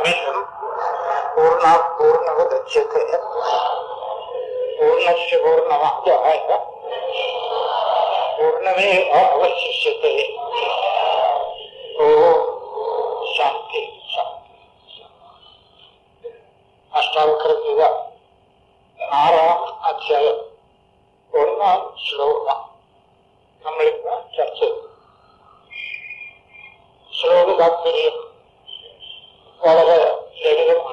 പൂർണ്ണമിതം പൂർണ്ണ പൂർണ്ണവദച്യത്തെ പൂർണ്ണസ്യ പൂർണ്ണമാദായ പൂർണ്ണമേവ അവശിഷ്യത്തെ ഓം ശാന്തി ശാന്തി അഷ്ടാവക്രഗീത ആറാം അധ്യായം ഒന്നാം ശ്ലോകം നമ്മളിപ്പോ ചർച്ച ചെയ്തു ശ്ലോക താത്പര്യം വളരെ ലളിതമാണ്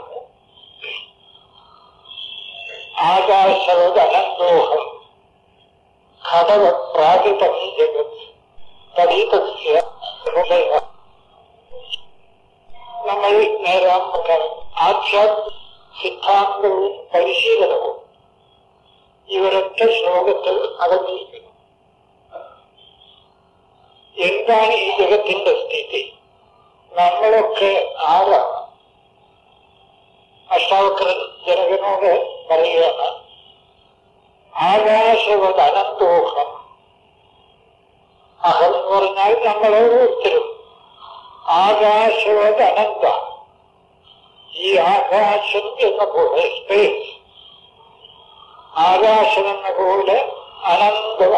ആകാശവത് അനന്തോഹം ഘടക പ്രാതിപം ജഗത് തടീതസ്യ ഹൃദയ നമ്മൾ നേരാം പ്രകാരം ആധ്യാത്മ സിദ്ധാന്തവും പരിശീലനവും ഇവരൊറ്റ ശ്ലോകത്തിൽ അടങ്ങിയിരിക്കുന്നു എന്താണ് ഈ ജഗത്തിന്റെ സ്ഥിതി നമ്മളൊക്കെ ആരാണ് അഷ്ടാവക്രൻ ജനകനോട് പറയുകയാണ് ആകാശവത് അനന്തോഹം അഹം എന്ന് പറഞ്ഞാൽ നമ്മൾ ഓരോരുത്തരും ആകാശവത് അനന്ത ഈ ആകാശം എന്ന പോലെ സ്പേസ് ആകാശം എന്ന പോലെ അനന്തത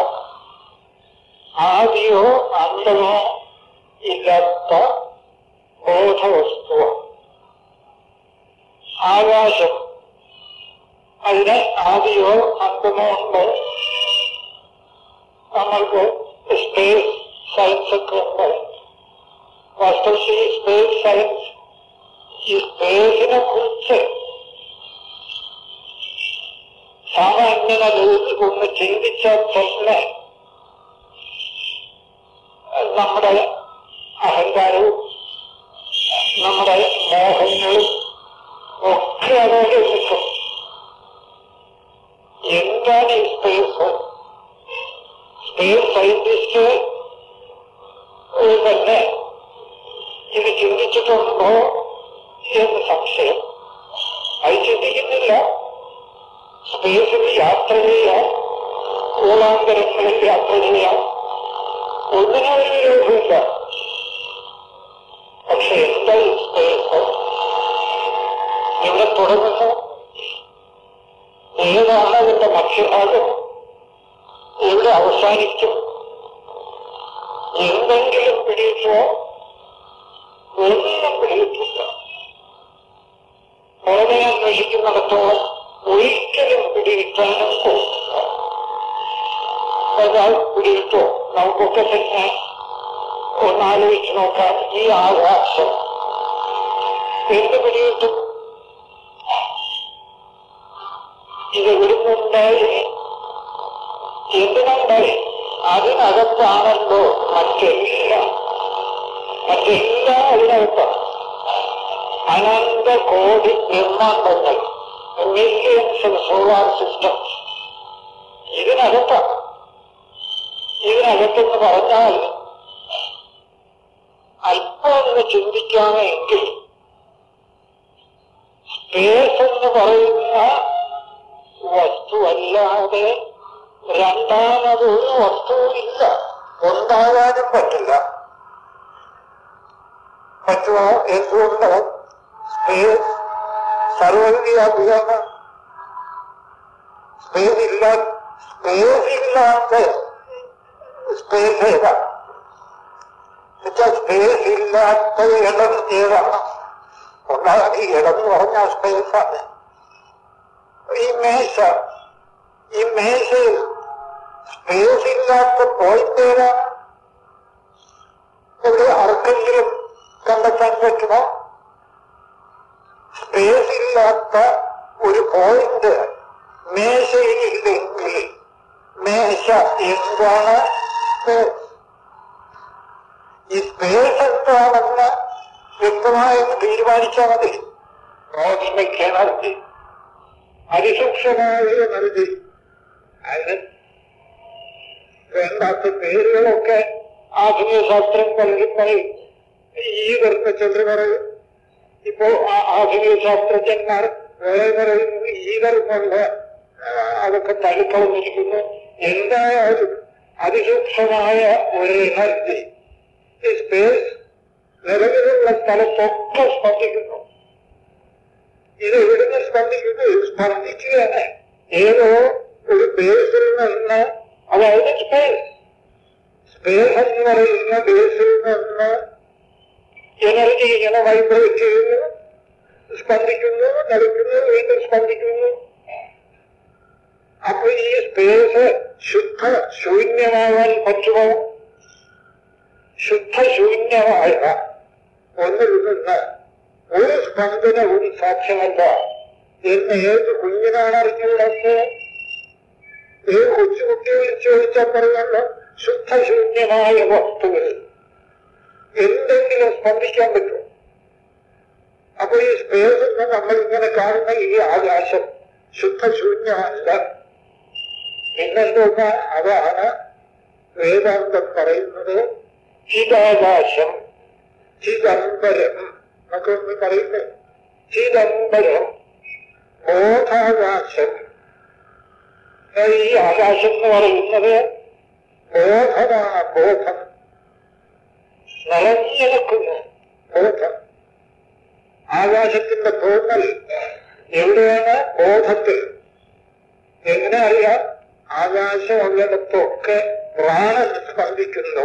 ആദിയോ അന്തമോ ഇല്ലാത്ത ബോധവസ്തുവാണ് ആകാശം അതിന് ആദിയോ അന്തമോ ഉണ്ട് നമ്മൾക്ക് സ്പേസ് സയൻസ് ഒക്കെ ഉണ്ട് വാസ്തവത്തിൽ സ്പേസ് സയൻസ് ഈ സ്പേസിനെ കുറിച്ച് സാമാന്യന രീതിയിൽ ഒന്ന് ചിന്തിച്ചാൽ തന്നെ നമ്മുടെ അഹങ്കാരവും നമ്മുടെ മോഹങ്ങളും ഒക്കെ അതോടെ നിൽക്കും എന്താണ് ഈ സ്പേസ് സ്പേസ് സയന്റിസ്റ്റ് തന്നെ ഇത് ചിന്തിച്ചിട്ടുണ്ടോ എന്ന് സംശയം അത് ചിന്തിക്കുന്നില്ല സ്പേസിൽ യാത്ര ചെയ്യാം കൂളാന്തരങ്ങളിൽ യാത്ര ചെയ്യാം ഒന്നിനും ഒരു വിരോധമില്ല പക്ഷെ എന്താ ഈ സ്പേസ് ഇവിടെ തുടങ്ങുന്നു ഏതാണ് അതിന്റെ മധ്യഭാഗം എവിടെ അവസാനിക്കും എന്തെങ്കിലും പിടിയിട്ടോ ഒന്നും പിടിയിട്ടില്ല പുറമെ അന്വേഷിക്കുന്നിടത്തോളം ഒരിക്കലും പിടികിട്ടാനും പോകില്ല ഒരാൾ പിടിയിട്ടോ നമുക്കൊക്കെ തന്നെ ഒന്നാലോചിച്ച് നോക്കാം ഈ ആകാശം എന്ത് പിടിയിട്ടു ഇത് ഇവിടുന്നുണ്ടായി എന്തിനുണ്ടായി അതിനകത്താണല്ലോ മറ്റെല്ലാം മറ്റെല്ലാം അതിനകത്താണ് അനന്ത കോടി ബ്രഹ്മാണ്ടങ്ങൾ മില്യൻസ് സോളാർ സിസ്റ്റംസ് ഇതിനകത്താണ് ഇതിനകത്തെന്ന് പറഞ്ഞാൽ അല്പം ഒന്ന് ചിന്തിക്കാമെങ്കിൽ സ്പേസ് എന്ന് പറയുന്ന വസ്തുവല്ലാതെ രണ്ടാമതൊരു വസ്തുവില്ല ഉണ്ടാകാനും പറ്റില്ല പറ്റുമോ എന്തുകൊണ്ട് സ്പേസ് സർവവ്യാപിയാണ് സ്പേസ് ഇല്ല സ്പേസ് ഇല്ലാത്ത സ്പേസ് ഏതാണ് സ്പേസ് ഇല്ലാത്ത ഇടം ഏതാണ് ഒന്നാണ് ഈ ഇടം എന്ന് പറഞ്ഞാൽ സ്പേസാണ് ഈ മേശ ഈ മേശയിൽ സ്പേസ് ഇല്ലാത്ത പോയിന്റ് ഏതാണ് ഇവിടെ ആർക്കെങ്കിലും കണ്ടെത്താൻ പറ്റുമോ സ്പേസ് ഇല്ലാത്ത ഒരു പോയിന്റ് മേശയിൽ ഇല്ലെങ്കിൽ മേശ എന്താണ് സ്പേസ് ഈ സ്പേസ് എന്താണെന്ന് വ്യക്തമായി തീരുമാനിച്ചാൽ മതി കോസ്മിക് എനർജി അതിസൂക്ഷ്മമായ എനർജി അതിന് വേണ്ടാത്ത പേരുകളൊക്കെ ആധുനിക ശാസ്ത്രം പലരും പറയും ഈ വരുന്ന ചന്ദ്ര പറയും ഇപ്പോ ആ- ആധുനിക ശാസ്ത്രജ്ഞന്മാർ വേറെ പറയുന്നു ഈ വരുന്നുള്ള അതൊക്കെ തള്ളിക്കളഞ്ഞിരിക്കുന്നു എന്തായാലും അതിസൂക്ഷ്മമായ ഒരു എനർജി ഈ സ്പേസ് നിലവിലുള്ള സ്ഥലത്തൊക്കെ സ്പർശിക്കുന്നു ഇത് എവിടുന്ന് സ്പന്ദിക്കുന്നു ഇത് സ്പന്ദിക്കുകയാണ് ഏതോ ഒരു ബേസിൽ നിന്ന് അതായത് സ്പേസ് സ്പേസ് എന്ന് പറയുന്ന ബേസിൽ നിന്ന് എനർജി ഇങ്ങനെ വൈബ്രേറ്റ് ചെയ്യുന്നു സ്പന്ദിക്കുന്നു നൽകുന്നു വീണ്ടും സ്പന്ദിക്കുന്നു അപ്പൊ ഈ സ്പേസ് ശുദ്ധ ശൂന്യമാവാൻ പറ്റുമോ ശുദ്ധ ശൂന്യമായ ഒന്നിൽ നിന്ന് ഒരു സ്പന്ദനവും സാധ്യമല്ല എന്ന് ഏത് കുഞ്ഞിനാണ് അറിഞ്ഞുള്ളത് ഏത് കൊച്ചുകുട്ടികൾ ചോദിച്ചാൽ പറയുമല്ലോ ശുദ്ധശൂന്യമായ വസ്തുവിൽ എന്തെങ്കിലും സ്പന്ദിക്കാൻ പറ്റും അപ്പൊ ഈ സ്പേസിൽ നിന്ന് നമ്മൾ ഇങ്ങനെ കാണുന്ന ഈ ആകാശം ശുദ്ധശൂന്യമല്ല പിന്നെന്തോന്ന അതാണ് വേദാന്തം പറയുന്നത് ചിതാകാശം ചിദംബരം എന്നൊക്കെ ഒന്ന് പറയുന്നത് ചിദംബരം ബോധാകാശം ഈ ആകാശം എന്ന് പറയുന്നത് ബോധമാണ് ബോധം നിറഞ്ഞു നിൽക്കുന്നു ബോധം ആകാശത്തിന്റെ തോന്നൽ എവിടെയാണ് ബോധത്തിൽ എങ്ങനെ അറിയാം ആകാശമുള്ളിടത്തൊക്കെ പ്രാണൻ സ്പന്ദിക്കുന്നു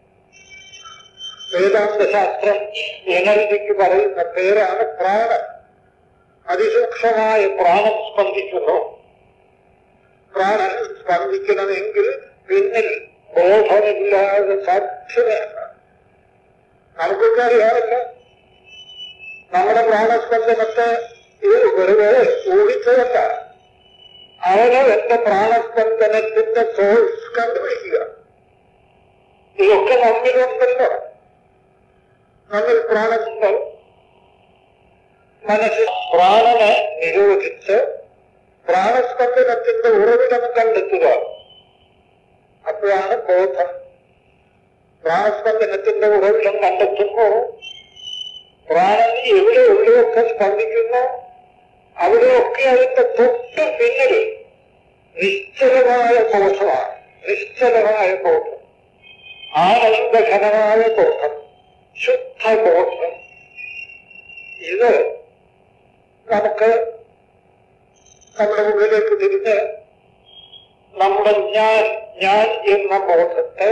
വേദാന്ത ശാസ്ത്രം എനർജിക്ക് പറയുന്ന പേരാണ് പ്രാണൻ അതിസൂക്ഷ്മമായ പ്രാണൻ സ്പന്ദിക്കുന്നു പ്രാണൻ സ്പന്ദിക്കണമെങ്കിൽ പിന്നിൽ ബോധമില്ലാതെ സാധ്യമല്ല നമുക്കൊക്കെ അറിയാമല്ലോ നമ്മുടെ പ്രാണസ്പന്ദനത്തെ ഇത് വെറുതെ ഊഹിച്ചതല്ല അവനവന്റെ പ്രാണസ്പന്ദനത്തിന്റെ സോഴ്സ് കണ്ടുപിടിക്കുക ഇതൊക്കെ നമ്മിലുണ്ടല്ലോ നമ്മിൽ പ്രാണനുണ്ട് മനസ്സിൽ പ്രാണനെ നിരോധിച്ച് പ്രാണസ്പന്ദനത്തിന്റെ ഉറവിടം കണ്ടെത്തുക അപ്പോഴാണ് ബോധം പ്രാണസ്പന്ദനത്തിന്റെ ഉറവിടം കണ്ടെത്തുമ്പോൾ പ്രാണൻ എവിടെ എവിടെയൊക്കെ സ്പന്ദിക്കുന്നു അവിടെയൊക്കെ അതിന്റെ തൊട്ട് പിന്നിൽ നിശ്ചലമായ ബോധമാണ് നിശ്ചലമായ ബോധം ആനന്ദഘനമായ ബോധം ശുദ്ധബോധം ഇത് നമുക്ക് നമ്മുടെ ഉള്ളിലേക്ക് തിരിഞ്ഞ് നമ്മുടെ ഞാൻ ഞാൻ എന്ന ബോധത്തെ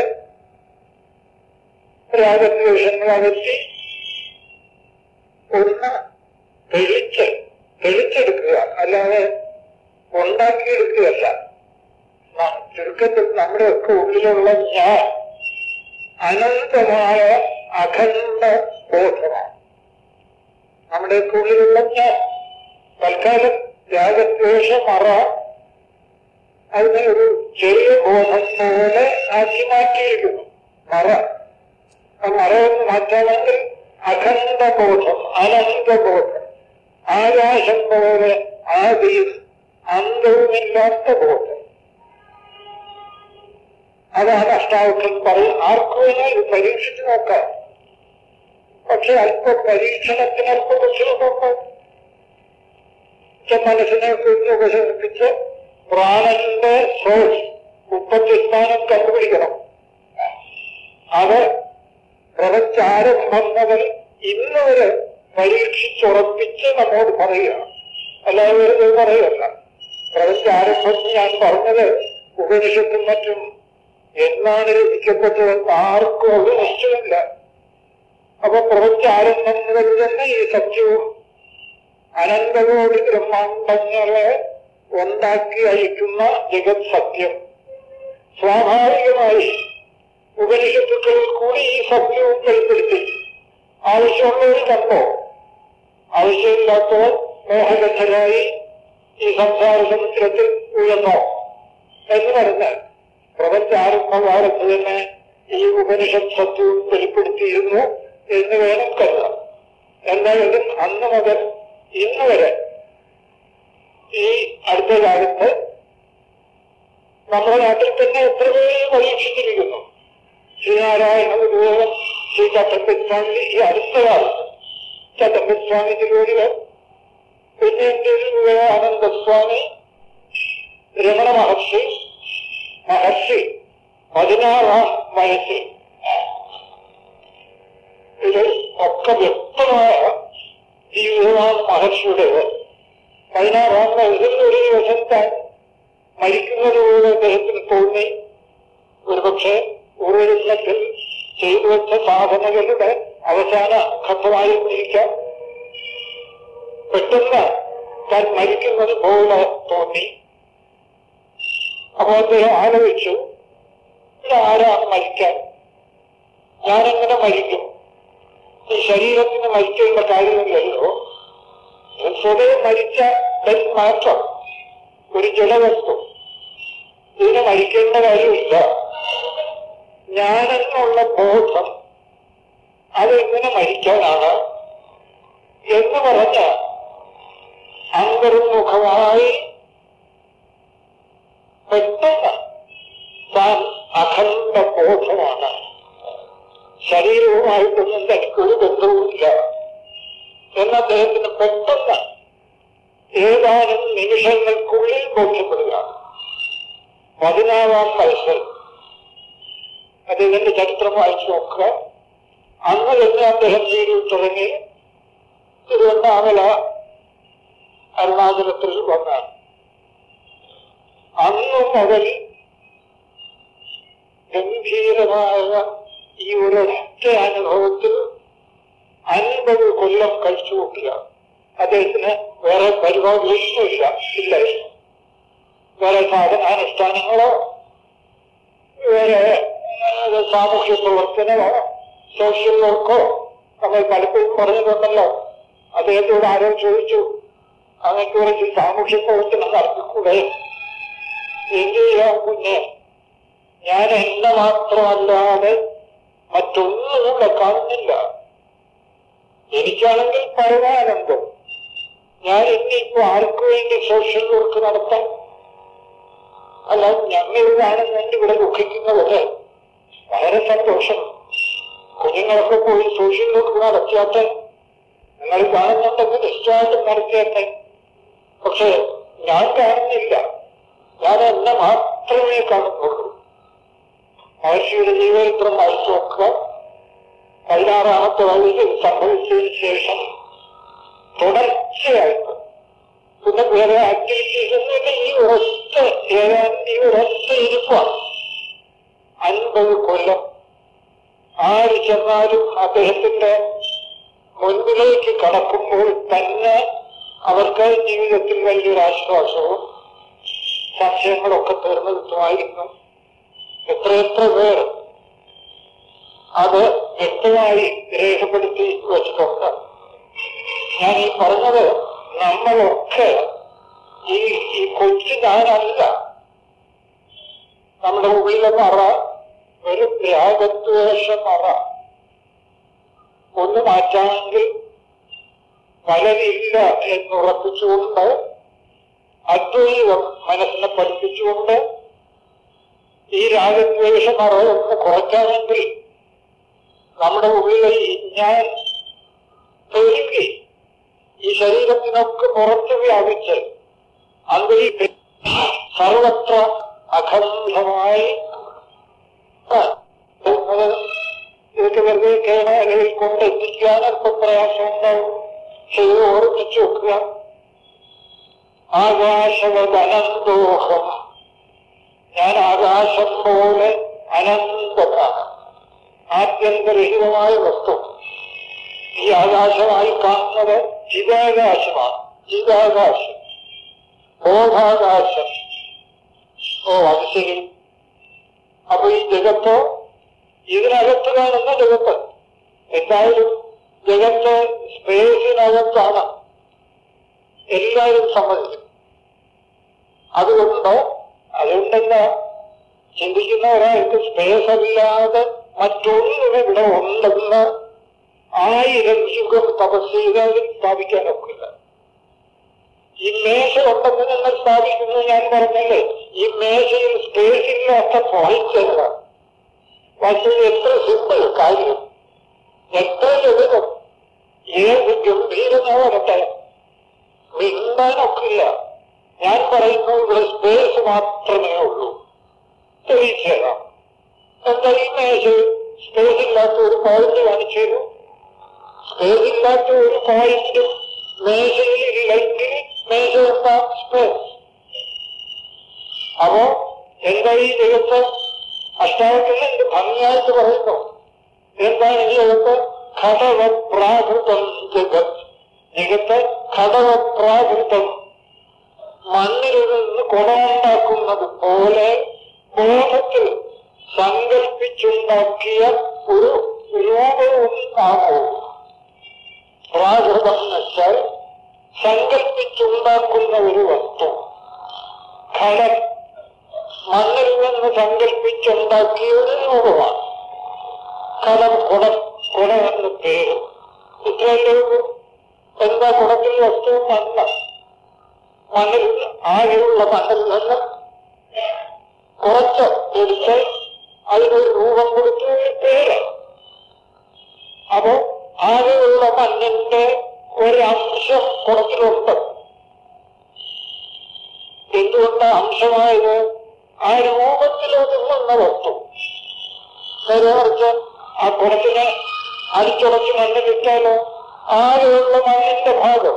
രാഗദ്വേഷങ്ങൾ അകറ്റി ഒന്ന് തെളിച്ച് തെളിച്ചെടുക്കുക അല്ലാതെ ഉണ്ടാക്കിയെടുക്കുകയല്ല ന- ചുരുക്കത്തിൽ നമ്മുടെ ഒക്കെ ഉള്ളിലുള്ള ഞാൻ അനന്തമായ അഖണ്ഡ ബോധമാണ് നമ്മുടെ ഒക്കെ ഉള്ളിലുള്ള ഞാൻ തൽക്കാലം രാഗദ്വേഷ മറ അതിനെ ഒരു ചെറിയ ബോധം പോലെ ആക്കി മാറ്റിയിരിക്കുന്നു മറ ആ മറയൊന്ന് മാറ്റാമെങ്കിൽ അഖണ്ഡ ബോധം അനന്തബോധം ആകാശം പോലെ ആദിയും അന്തവുമില്ലാത്ത ബോധം അതാണ് അഷ്ടാവക്ഷൻ പറയും ആർക്കും വേണേൽ ഇത് പരീക്ഷിച്ചു നോക്കാം പക്ഷെ അല്പ പരീക്ഷണത്തിന് അല്പ ബുദ്ധിമുട്ടുണ്ട് മനസ്സിനെ കുറിച്ച് ഉപശമിപ്പിച്ച് പ്രാണന്റെ സോഴ്സ് ഉപ്പത്തിസ്ഥാനം കണ്ടുപിടിക്കണം അത് പ്രവച്ചാരംഭം മുതൽ ഇന്ന് വരെ പരീക്ഷിച്ചുറപ്പിച്ച് നമ്മോട് പറയുക അല്ലാതെ വെറുതെ പറയുകയല്ല പ്രവച്ചാരംഭം ഞാൻ പറഞ്ഞത് ഉപനിഷത്തും മറ്റും എന്നാണ് രചിക്കപ്പെട്ടതെന്ന് ആർക്കും ഒരു നിശ്ചയമില്ല അപ്പൊ പ്രവച്ചാരംഭം മുതൽ തന്നെ ഈ സത്യവും അനന്തകോടി ബ്രഹ്മാണ്ടങ്ങളെ ഉണ്ടാക്കി അയക്കുന്ന ജഗത് സത്യം സ്വാഭാവികമായി ഉപനിഷത്തുക്കളിൽ കൂടി ഈ സത്യവും വെളിപ്പെടുത്തി ആവശ്യമുള്ളവർ കണ്ടോ ആവശ്യമില്ലാത്തവർ മോഹബദ്ധരായി ഈ സംസാര സമുദ്രത്തിൽ ഉയർന്നോ എന്ന് പറഞ്ഞാൽ പ്രപഞ്ച ആരംഭകാലത്ത് തന്നെ ഈ ഉപനിഷത്ത് സത്യവും വെളിപ്പെടുത്തിയിരുന്നു എന്ന് വേണം കരുതാം എന്തായാലും അന്ന് മുതൽ ഇന്ന് വരെ ഈ അടുത്ത കാലത്ത് നമ്മുടെ നാട്ടിൽ തന്നെ എത്ര പേര് പരീക്ഷിച്ചിരിക്കുന്നു ശ്രീനാരായണ ഗുരുദേവൻ ശ്രീ ചട്ടമ്പിസ്വാമി ഈ അടുത്ത കാലത്ത് ചട്ടമ്പിസ്വാമി തിരുവടികൾ പിന്നെ എന്റെ ഒരു വിവേകാനന്ദസ്വാമി രമണ മഹർഷി മഹർഷി പതിനാറാം വയസ്സിൽ ഇത് ഒക്കെ വ്യക്തമായ ജീവിതമാണ് മഹർഷിയുടേത് പതിനാറാം വയസ്സിൽ ഒരു ദിവസം താൻ മരിക്കുന്നത് പോലെ അദ്ദേഹത്തിന് തോന്നി ഒരുപക്ഷെ ഉറവിടത്തിൽ ചെയ്തു വെച്ച സാധനകളുടെ അവസാന ഘട്ടമായിരിക്കാം പെട്ടെന്ന് താൻ മരിക്കുന്നത് പോലെ തോന്നി അപ്പോൾ അദ്ദേഹം ആലോചിച്ചു ഇത് ആരാണ് മരിക്കാൻ ഞാനെങ്ങനെ മരിക്കും ഈ ശരീരത്തിന് മരിക്കേണ്ട കാര്യമില്ലല്ലോ സ്വതയം മരിച്ച ഡെൻ മാറ്റർ ഒരു ജഡവസ്തു ഇതിന് മരിക്കേണ്ട കാര്യമില്ല ഞാനെന്നുള്ള ബോധം അതെങ്ങനെ മരിക്കാനാണ് എന്ന് പറഞ്ഞ് അന്തർമുഖമായി പെട്ടെന്ന് താൻ അഖണ്ഡ ബോധമാണ് ശരീരവുമായിട്ടൊന്നും തനിക്കൊരു ബന്ധവുമില്ല എന്ന് അദ്ദേഹത്തിന് പെട്ടെന്ന് ഏതാനും നിമിഷങ്ങൾക്കുള്ളിൽ ബോധ്യപ്പെടുക പതിനാറാം വയസ്സിൽ അദ്ദേഹത്തിന്റെ ചരിത്രം വായിച്ചു നോക്കുക അന്ന് തന്നെ അദ്ദേഹം ജീവിതം തുടങ്ങി തിരുവണ്ണാമല അരുണാചലത്തിൽ വന്നാണ് അന്നു മുതൽ ഗംഭീരമായ ഈ ഒരൊറ്റ അനുഭവത്തിൽ അൻപത് കൊല്ലം കഴിച്ചു കൂട്ടുക അദ്ദേഹത്തിന് വേറെ പരിപാടിയൊന്നുമില്ല ഇല്ലായിരുന്നു വേറെ സാധനാനുഷ്ഠാനങ്ങളോ വേറെ ഏഹ്, സാമൂഹ്യ പ്രവർത്തനമോ സോഷ്യൽ വർക്കോ നമ്മൾ പലപ്പോഴും പറഞ്ഞിട്ടുണ്ടല്ലോ അദ്ദേഹത്തോട് ആരോ ചോദിച്ചു അങ്ങക്ക് കുറച്ച് സാമൂഹ്യ പ്രവർത്തനം നടത്തിക്കൂടെ എന്ത് ചെയ്യാം കുഞ്ഞെ ഞാൻ എന്നെ മാത്രമല്ലാതെ മറ്റൊന്നും ഇവിടെ കാണുന്നില്ല എനിക്കാണെങ്കിൽ പരമാനന്ദം ഞാൻ ഇന്നിപ്പോ ആർക്കു വേണ്ടി സോഷ്യൽ വർക്ക് നടത്താം അല്ല ഞങ്ങളിതാണ് ഞാൻ ഇവിടെ ദുഃഖിക്കുന്നത് വളരെ സന്തോഷം കുഞ്ഞുങ്ങളൊക്കെ പോയി സോഷ്യൽ വർക്ക് നടത്തിയാട്ടെ നിങ്ങൾ കാണുന്നുണ്ടെങ്കിൽ നിശ്ചയമായിട്ടും നടത്തിയാട്ടെ പക്ഷെ ഞാൻ കാണുന്നില്ല ഞാൻ എന്നെ മാത്രമേ കാണുന്നുള്ളൂ മഹർഷിയുടെ ജീവചരിത്രം വായിച്ചു നോക്കുക പതിനാറാമത്തെ വയസ്സിൽ സംഭവിച്ചതിന് ശേഷം തുടർച്ചയായിട്ട് പിന്നെ വേറെ ആക്ടിവിറ്റീസ് ഒന്നുമില്ല ഈ ഒരൊറ്റ ഏതാണ്ട് ഈ ഒരൊറ്റ ഇരിപ്പാണ് അൻപത് കൊല്ലം ആര് ചെന്നാലും അദ്ദേഹത്തിന്റെ മുൻപിലേക്ക് കടക്കുമ്പോൾ തന്നെ അവർക്ക് ജീവിതത്തിൽ വലിയൊരു ആശ്വാസവും സംശയങ്ങളൊക്കെ തീർന്നു കിട്ടുമായിരുന്നു എത്രയെത്ര പേർ അത് വ്യക്തമായി രേഖപ്പെടുത്തി വെച്ചിട്ടുണ്ട് ഞാൻ ഈ പറഞ്ഞത് നമ്മളൊക്കെ ഈ ഈ കൊച്ചു ഞാനല്ല നമ്മുടെ ഉള്ളിലെ മറ ഒരു ത്യാഗദ്വേഷ മറ ഒന്ന് മാറ്റാമെങ്കിൽ പലരില്ല എന്നുറപ്പിച്ചുകൊണ്ട് അദ്വൈതം മനസ്സിനെ പഠിപ്പിച്ചുകൊണ്ട് ഈ രാഗദ്വേഷ മറ ഒന്ന് കുറയ്ക്കാമെങ്കിൽ നമ്മുടെ ഉള്ളിലെ ഈ ഞാൻ പെരുകി ഈ ശരീരത്തിനൊക്കെ പുറത്ത് വ്യാപിച്ച് അന്തരീക്ഷം സർവത്ര അഖണ്ഡമായി ആ, അത് ഇതൊക്കെ വെറുതെ കേരളയിൽ കൊണ്ട് എത്തിക്കാൻ അല്പം പ്രയാസം ഉണ്ടാവും ചെയ്ത് ഓർമ്മിച്ചു വെക്കുക ആകാശവദനന്തോഹം ഞാൻ ആകാശം പോലെ അനന്തമാണ് ആത്യന്തരഹിതമായ വസ്തു ഈ ആകാശമായി കാണുന്നത് ചിതാകാശമാണ് ചിതാകാശം ബോധാകാശം ഓ അത് ശരി അപ്പൊ ഈ ജഗത്ത് ഇതിനകത്ത് കാണുന്ന ജഗത്ത് എന്തായാലും ജഗത്ത് സ്പേസിനകത്താണ് എല്ലാവരും സമ്മതിക്കും അതുകൊണ്ട് അതുകൊണ്ടെന്താ ചിന്തിക്കുന്ന ഒരാൾക്ക് സ്പേസ് അല്ലാതെ മറ്റൊന്നും ഇവിടെ ഉണ്ടെന്ന് ആയിരം യുഗം തപസ് ചെയ്താലും സ്ഥാപിക്കാൻ ഒക്കില്ല ഈ മേശ ഉണ്ടെന്ന് നിങ്ങൾ സ്ഥാപിക്കുന്നു ഞാൻ പറഞ്ഞല്ലേ ഈ മേശയിൽ സ്പേസ് ഇല്ലാത്ത പോയിന്റ് പക്ഷേ എത്ര സിമ്പിൾ കാര്യം എത്ര ലളിതം ഏത് ഗംഭീരമാവട്ടെ മിണ്ടാനൊക്കില്ല ഞാൻ പറയുന്നു ഇവിടെ സ്പേസ് മാത്രമേ ഉള്ളൂ തെളിയിച്ചേരാം എന്താ ഈ മേശയിൽ സ്പേസ് ഇല്ലാത്ത ഒരു പോയിന്റ് കാണിച്ചു തരൂ സ്പേസ് ഇല്ലാത്ത ഒരു പോയിന്റും മേശയിൽ ഇല്ലെങ്കിൽ മേശ എന്താ സ്പേസ് അപ്പോ എന്താ ഈ ജഗത്ത് അഷ്ടാവത്തിൽ എന്ത് ഭംഗിയായിട്ട് പറയുന്നു എന്താണ് ഈ ജഗത്ത് ഘടവപ്രാകൃതം ജഗത് ജഗത്ത് ഘടവപ്രാകൃതം മണ്ണിൽ നിന്ന് കുടമുണ്ടാക്കുന്നത് പോലെ ബോധത്തിൽ സങ്കല്പിച്ചുണ്ടാക്കിയ ഒരു രൂപവും നാമവും പ്രാകൃതം എന്ന് വെച്ചാൽ സങ്കല്പിച്ചുണ്ടാക്കുന്ന ഒരു വസ്തു ഘടം മണ്ണിൽ നിന്ന് സങ്കല്പിച്ചുണ്ടാക്കിയ ഒരു രൂപമാണ് കടം കുടം കുടം എന്ന് പേര് ഇത്രയല്ലേ ഉള്ളൂ എന്താ കുടത്തിൽ വസ്തു മണ്ണ് മണ്ണിൽ ആകെയുള്ള മണ്ണിൽ നിന്ന് കുറച്ച് എടുത്ത് അതിനൊരു രൂപം കൊടുത്ത് ഒരു പേര് അപ്പോ ആകെയുള്ള മണ്ണിന്റെ ഒരു അംശം കുടത്തിലുണ്ട് എന്തുകൊണ്ട് അംശമായത് ആ രൂപത്തിൽ ഒതുങ്ങുന്ന വസ്തു നേരെ മറിച്ച് ആ കുടത്തിനെ അടിച്ചുടച്ച് മണ്ണിലിട്ടാലോ ആകെയുള്ള മണ്ണിന്റെ ഭാഗം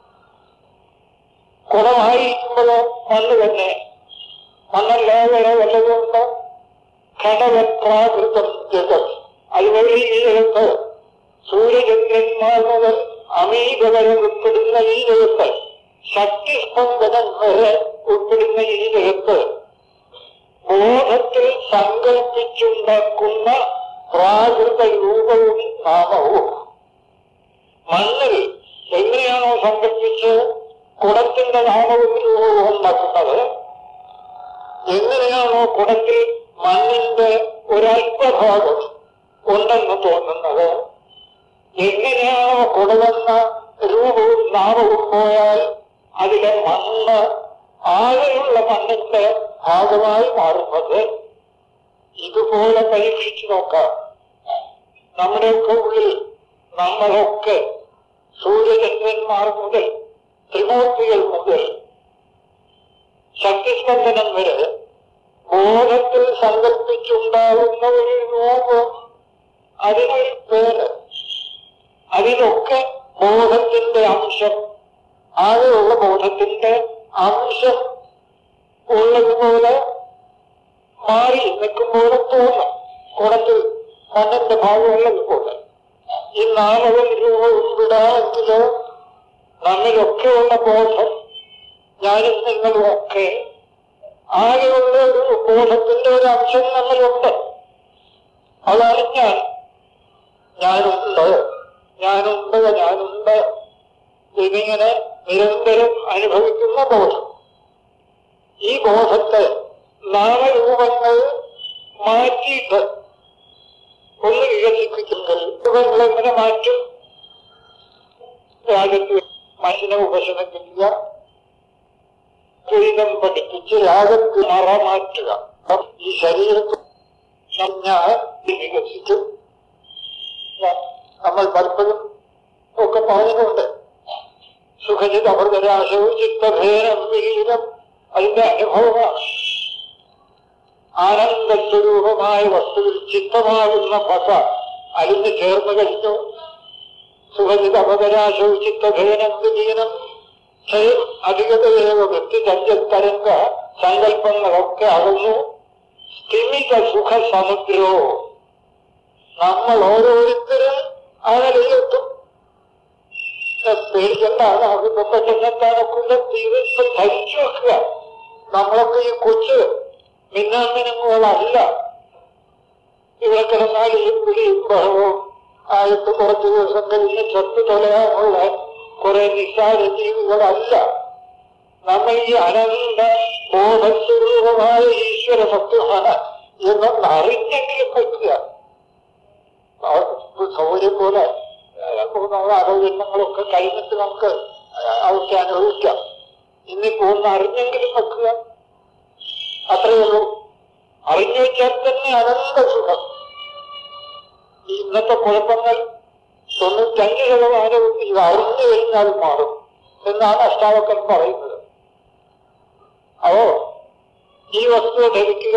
കുടമായിരിക്കുമ്പോഴോ മണ്ണ് തന്നെ മണ്ണല്ലാതെ വേറെ വല്ലതുകൊണ്ട് ഘടകപ്രാകൃതം ജഗത് അതുവഴി ഈ ജഗത്ത് സൂര്യചന്ദ്രന്മാർ മുതൽ അമീബ വരെ ഉൾപ്പെടുന്ന ഈ ജഗത്ത് ശക്തിസ്പന്ദനം വരെ ഉൾപ്പെടുന്ന ഈ ജഗത്ത് ബോധത്തിൽ സങ്കല്പിച്ചുണ്ടാക്കുന്ന പ്രാകൃത രൂപവും നാമവും മണ്ണിൽ എങ്ങനെയാണോ സങ്കല്പിച്ച് കുടത്തിന്റെ നാമവും രൂപവും ഉണ്ടാക്കുന്നത് എങ്ങനെയാണോ കുടത്തിൽ മണ്ണിന്റെ ഒരല്പഭാഗം ഉണ്ടെന്ന് തോന്നുന്നത് എങ്ങനെയാണോ കുടമെന്ന രൂപവും നാമവും പോയാൽ അതിലെ മണ്ണ് ആകെയുള്ള മണ്ണിന്റെ ഭാഗമായി മാറുന്നത് ഇതുപോലെ പരീക്ഷിച്ചു നോക്കാം നമ്മുടെയൊക്കെ ഉള്ളിൽ നമ്മളൊക്കെ സൂര്യചന്ദ്രന്മാർ മുതൽ ത്രിമൂർത്തികൾ മുതൽ ശക്തിസ്പന്ദനം വരെ ബോധത്തിൽ സങ്കല്പിച്ചുണ്ടാകുന്ന ഒരു രൂപം അതിനൊരു പേര് അതിലൊക്കെ ബോധത്തിന്റെ അംശം ആകെയുള്ള ബോധത്തിന്റെ അംശം ഉള്ളതുപോലെ മാറി നിൽക്കുമ്പോൾ തോന്നും കുടത്തിൽ മണ്ണിന്റെ ഭാഗമുള്ളതുപോലെ ഈ നാമവും രൂപവും വിടാമെങ്കിലോ നമ്മിലൊക്കെയുള്ള ബോധം ഞാനും നിങ്ങളും ഒക്കെ ആകെയുള്ള ഒരു ബോധത്തിന്റെ ഒരു അംശം നമ്മളുണ്ട് അതാണ് ഞാൻ ഞാനുണ്ട് ഞാനുണ്ട് ഞാനുണ്ട് എന്നിങ്ങനെ നിരന്തരം അനുഭവിക്കുന്ന ബോധം ഈ ബോധത്തെ നാമരൂപങ്ങൾ മാറ്റിയിട്ട് ഒന്ന് വികസിപ്പിക്കുമ്പോൾ രൂപങ്ങൾ എങ്ങനെ മാറ്റും രാഗത്ത് മനുഷ്യനെ ഉപശമിപ്പിക്കുക ത്വരിതം പഠിപ്പിച്ച് രാഗത്ത് മറ മാറ്റുക അപ്പം ഈ ശരീരത്തിൽ ഞാൻ വികസിച്ചു നമ്മൾ പലപ്പോഴും ഒക്കെ പറഞ്ഞിട്ടുണ്ട് സുഖജിത് അമൃതരാശവും ചിത്തഭേദം വിഹീനം അതിന്റെ അനുഭവമാണ് ആനന്ദസ്വരൂപമായ വസ്തുവിൽ ചിത്തമാകുന്ന പക അലിഞ്ഞു ചേർന്ന് കഴിഞ്ഞു സുഖജിത് അപകരാശവും ചിത്തഭേദം വിലീനം സ്വയം അധികതയേവ വ്യക്തിചര്യത്തരംഗ സങ്കല്പങ്ങളൊക്കെ അകന്നു സ്ഥിമിത സുഖ സമുദ്രോ നമ്മൾ ഓരോരുത്തരും ആ നിലയിലെത്തും പേടിക്കേണ്ടാണ് അതിപ്പോ പെട്ടെന്നെത്താനൊക്കെ തീർത്ത് ധരിച്ചു വെക്കുക നമ്മളൊക്കെ ഈ കൊച്ച് മിന്നാമിനുങ്ങളല്ല ഇവിടെ കിടന്നാൽ ഈ പിടിയും ബഹളവും ആയിട്ട് കുറച്ച് ദിവസം കഴിഞ്ഞ് ചത്തു തൊലയാനുള്ള കുറെ നിസ്സാര ജീവികളല്ല നമ്മൾ ഈ അനന്ത ബോധസ്വരൂപമായ ഈശ്വര സത്യമാണ് എന്നൊന്ന് അറിഞ്ഞെങ്കിലും പറ്റുക സൗകര്യം പോലെ നമ്മുടെ ആരോഗ്യങ്ങളൊക്കെ കഴിഞ്ഞിട്ട് നമുക്ക് അതൊക്കെ അനുഭവിക്കാം ഇന്നിപ്പോ ഒന്ന് അറിഞ്ഞെങ്കിലും വെക്കുക അത്രയേ ഉള്ളൂ അറിഞ്ഞു വെച്ചാൽ തന്നെ അനന്ത സുഖം ഈ ഇന്നത്തെ കുഴപ്പങ്ങൾ തൊണ്ണൂറ്റഞ്ച് ശതമാനവും ഇത് അറിഞ്ഞു കഴിഞ്ഞാൽ മാറും എന്നാണ് അഷ്ടാവക്കൻ പറയുന്നത് അപ്പോ ഈ വസ്തു ധരിക്കുക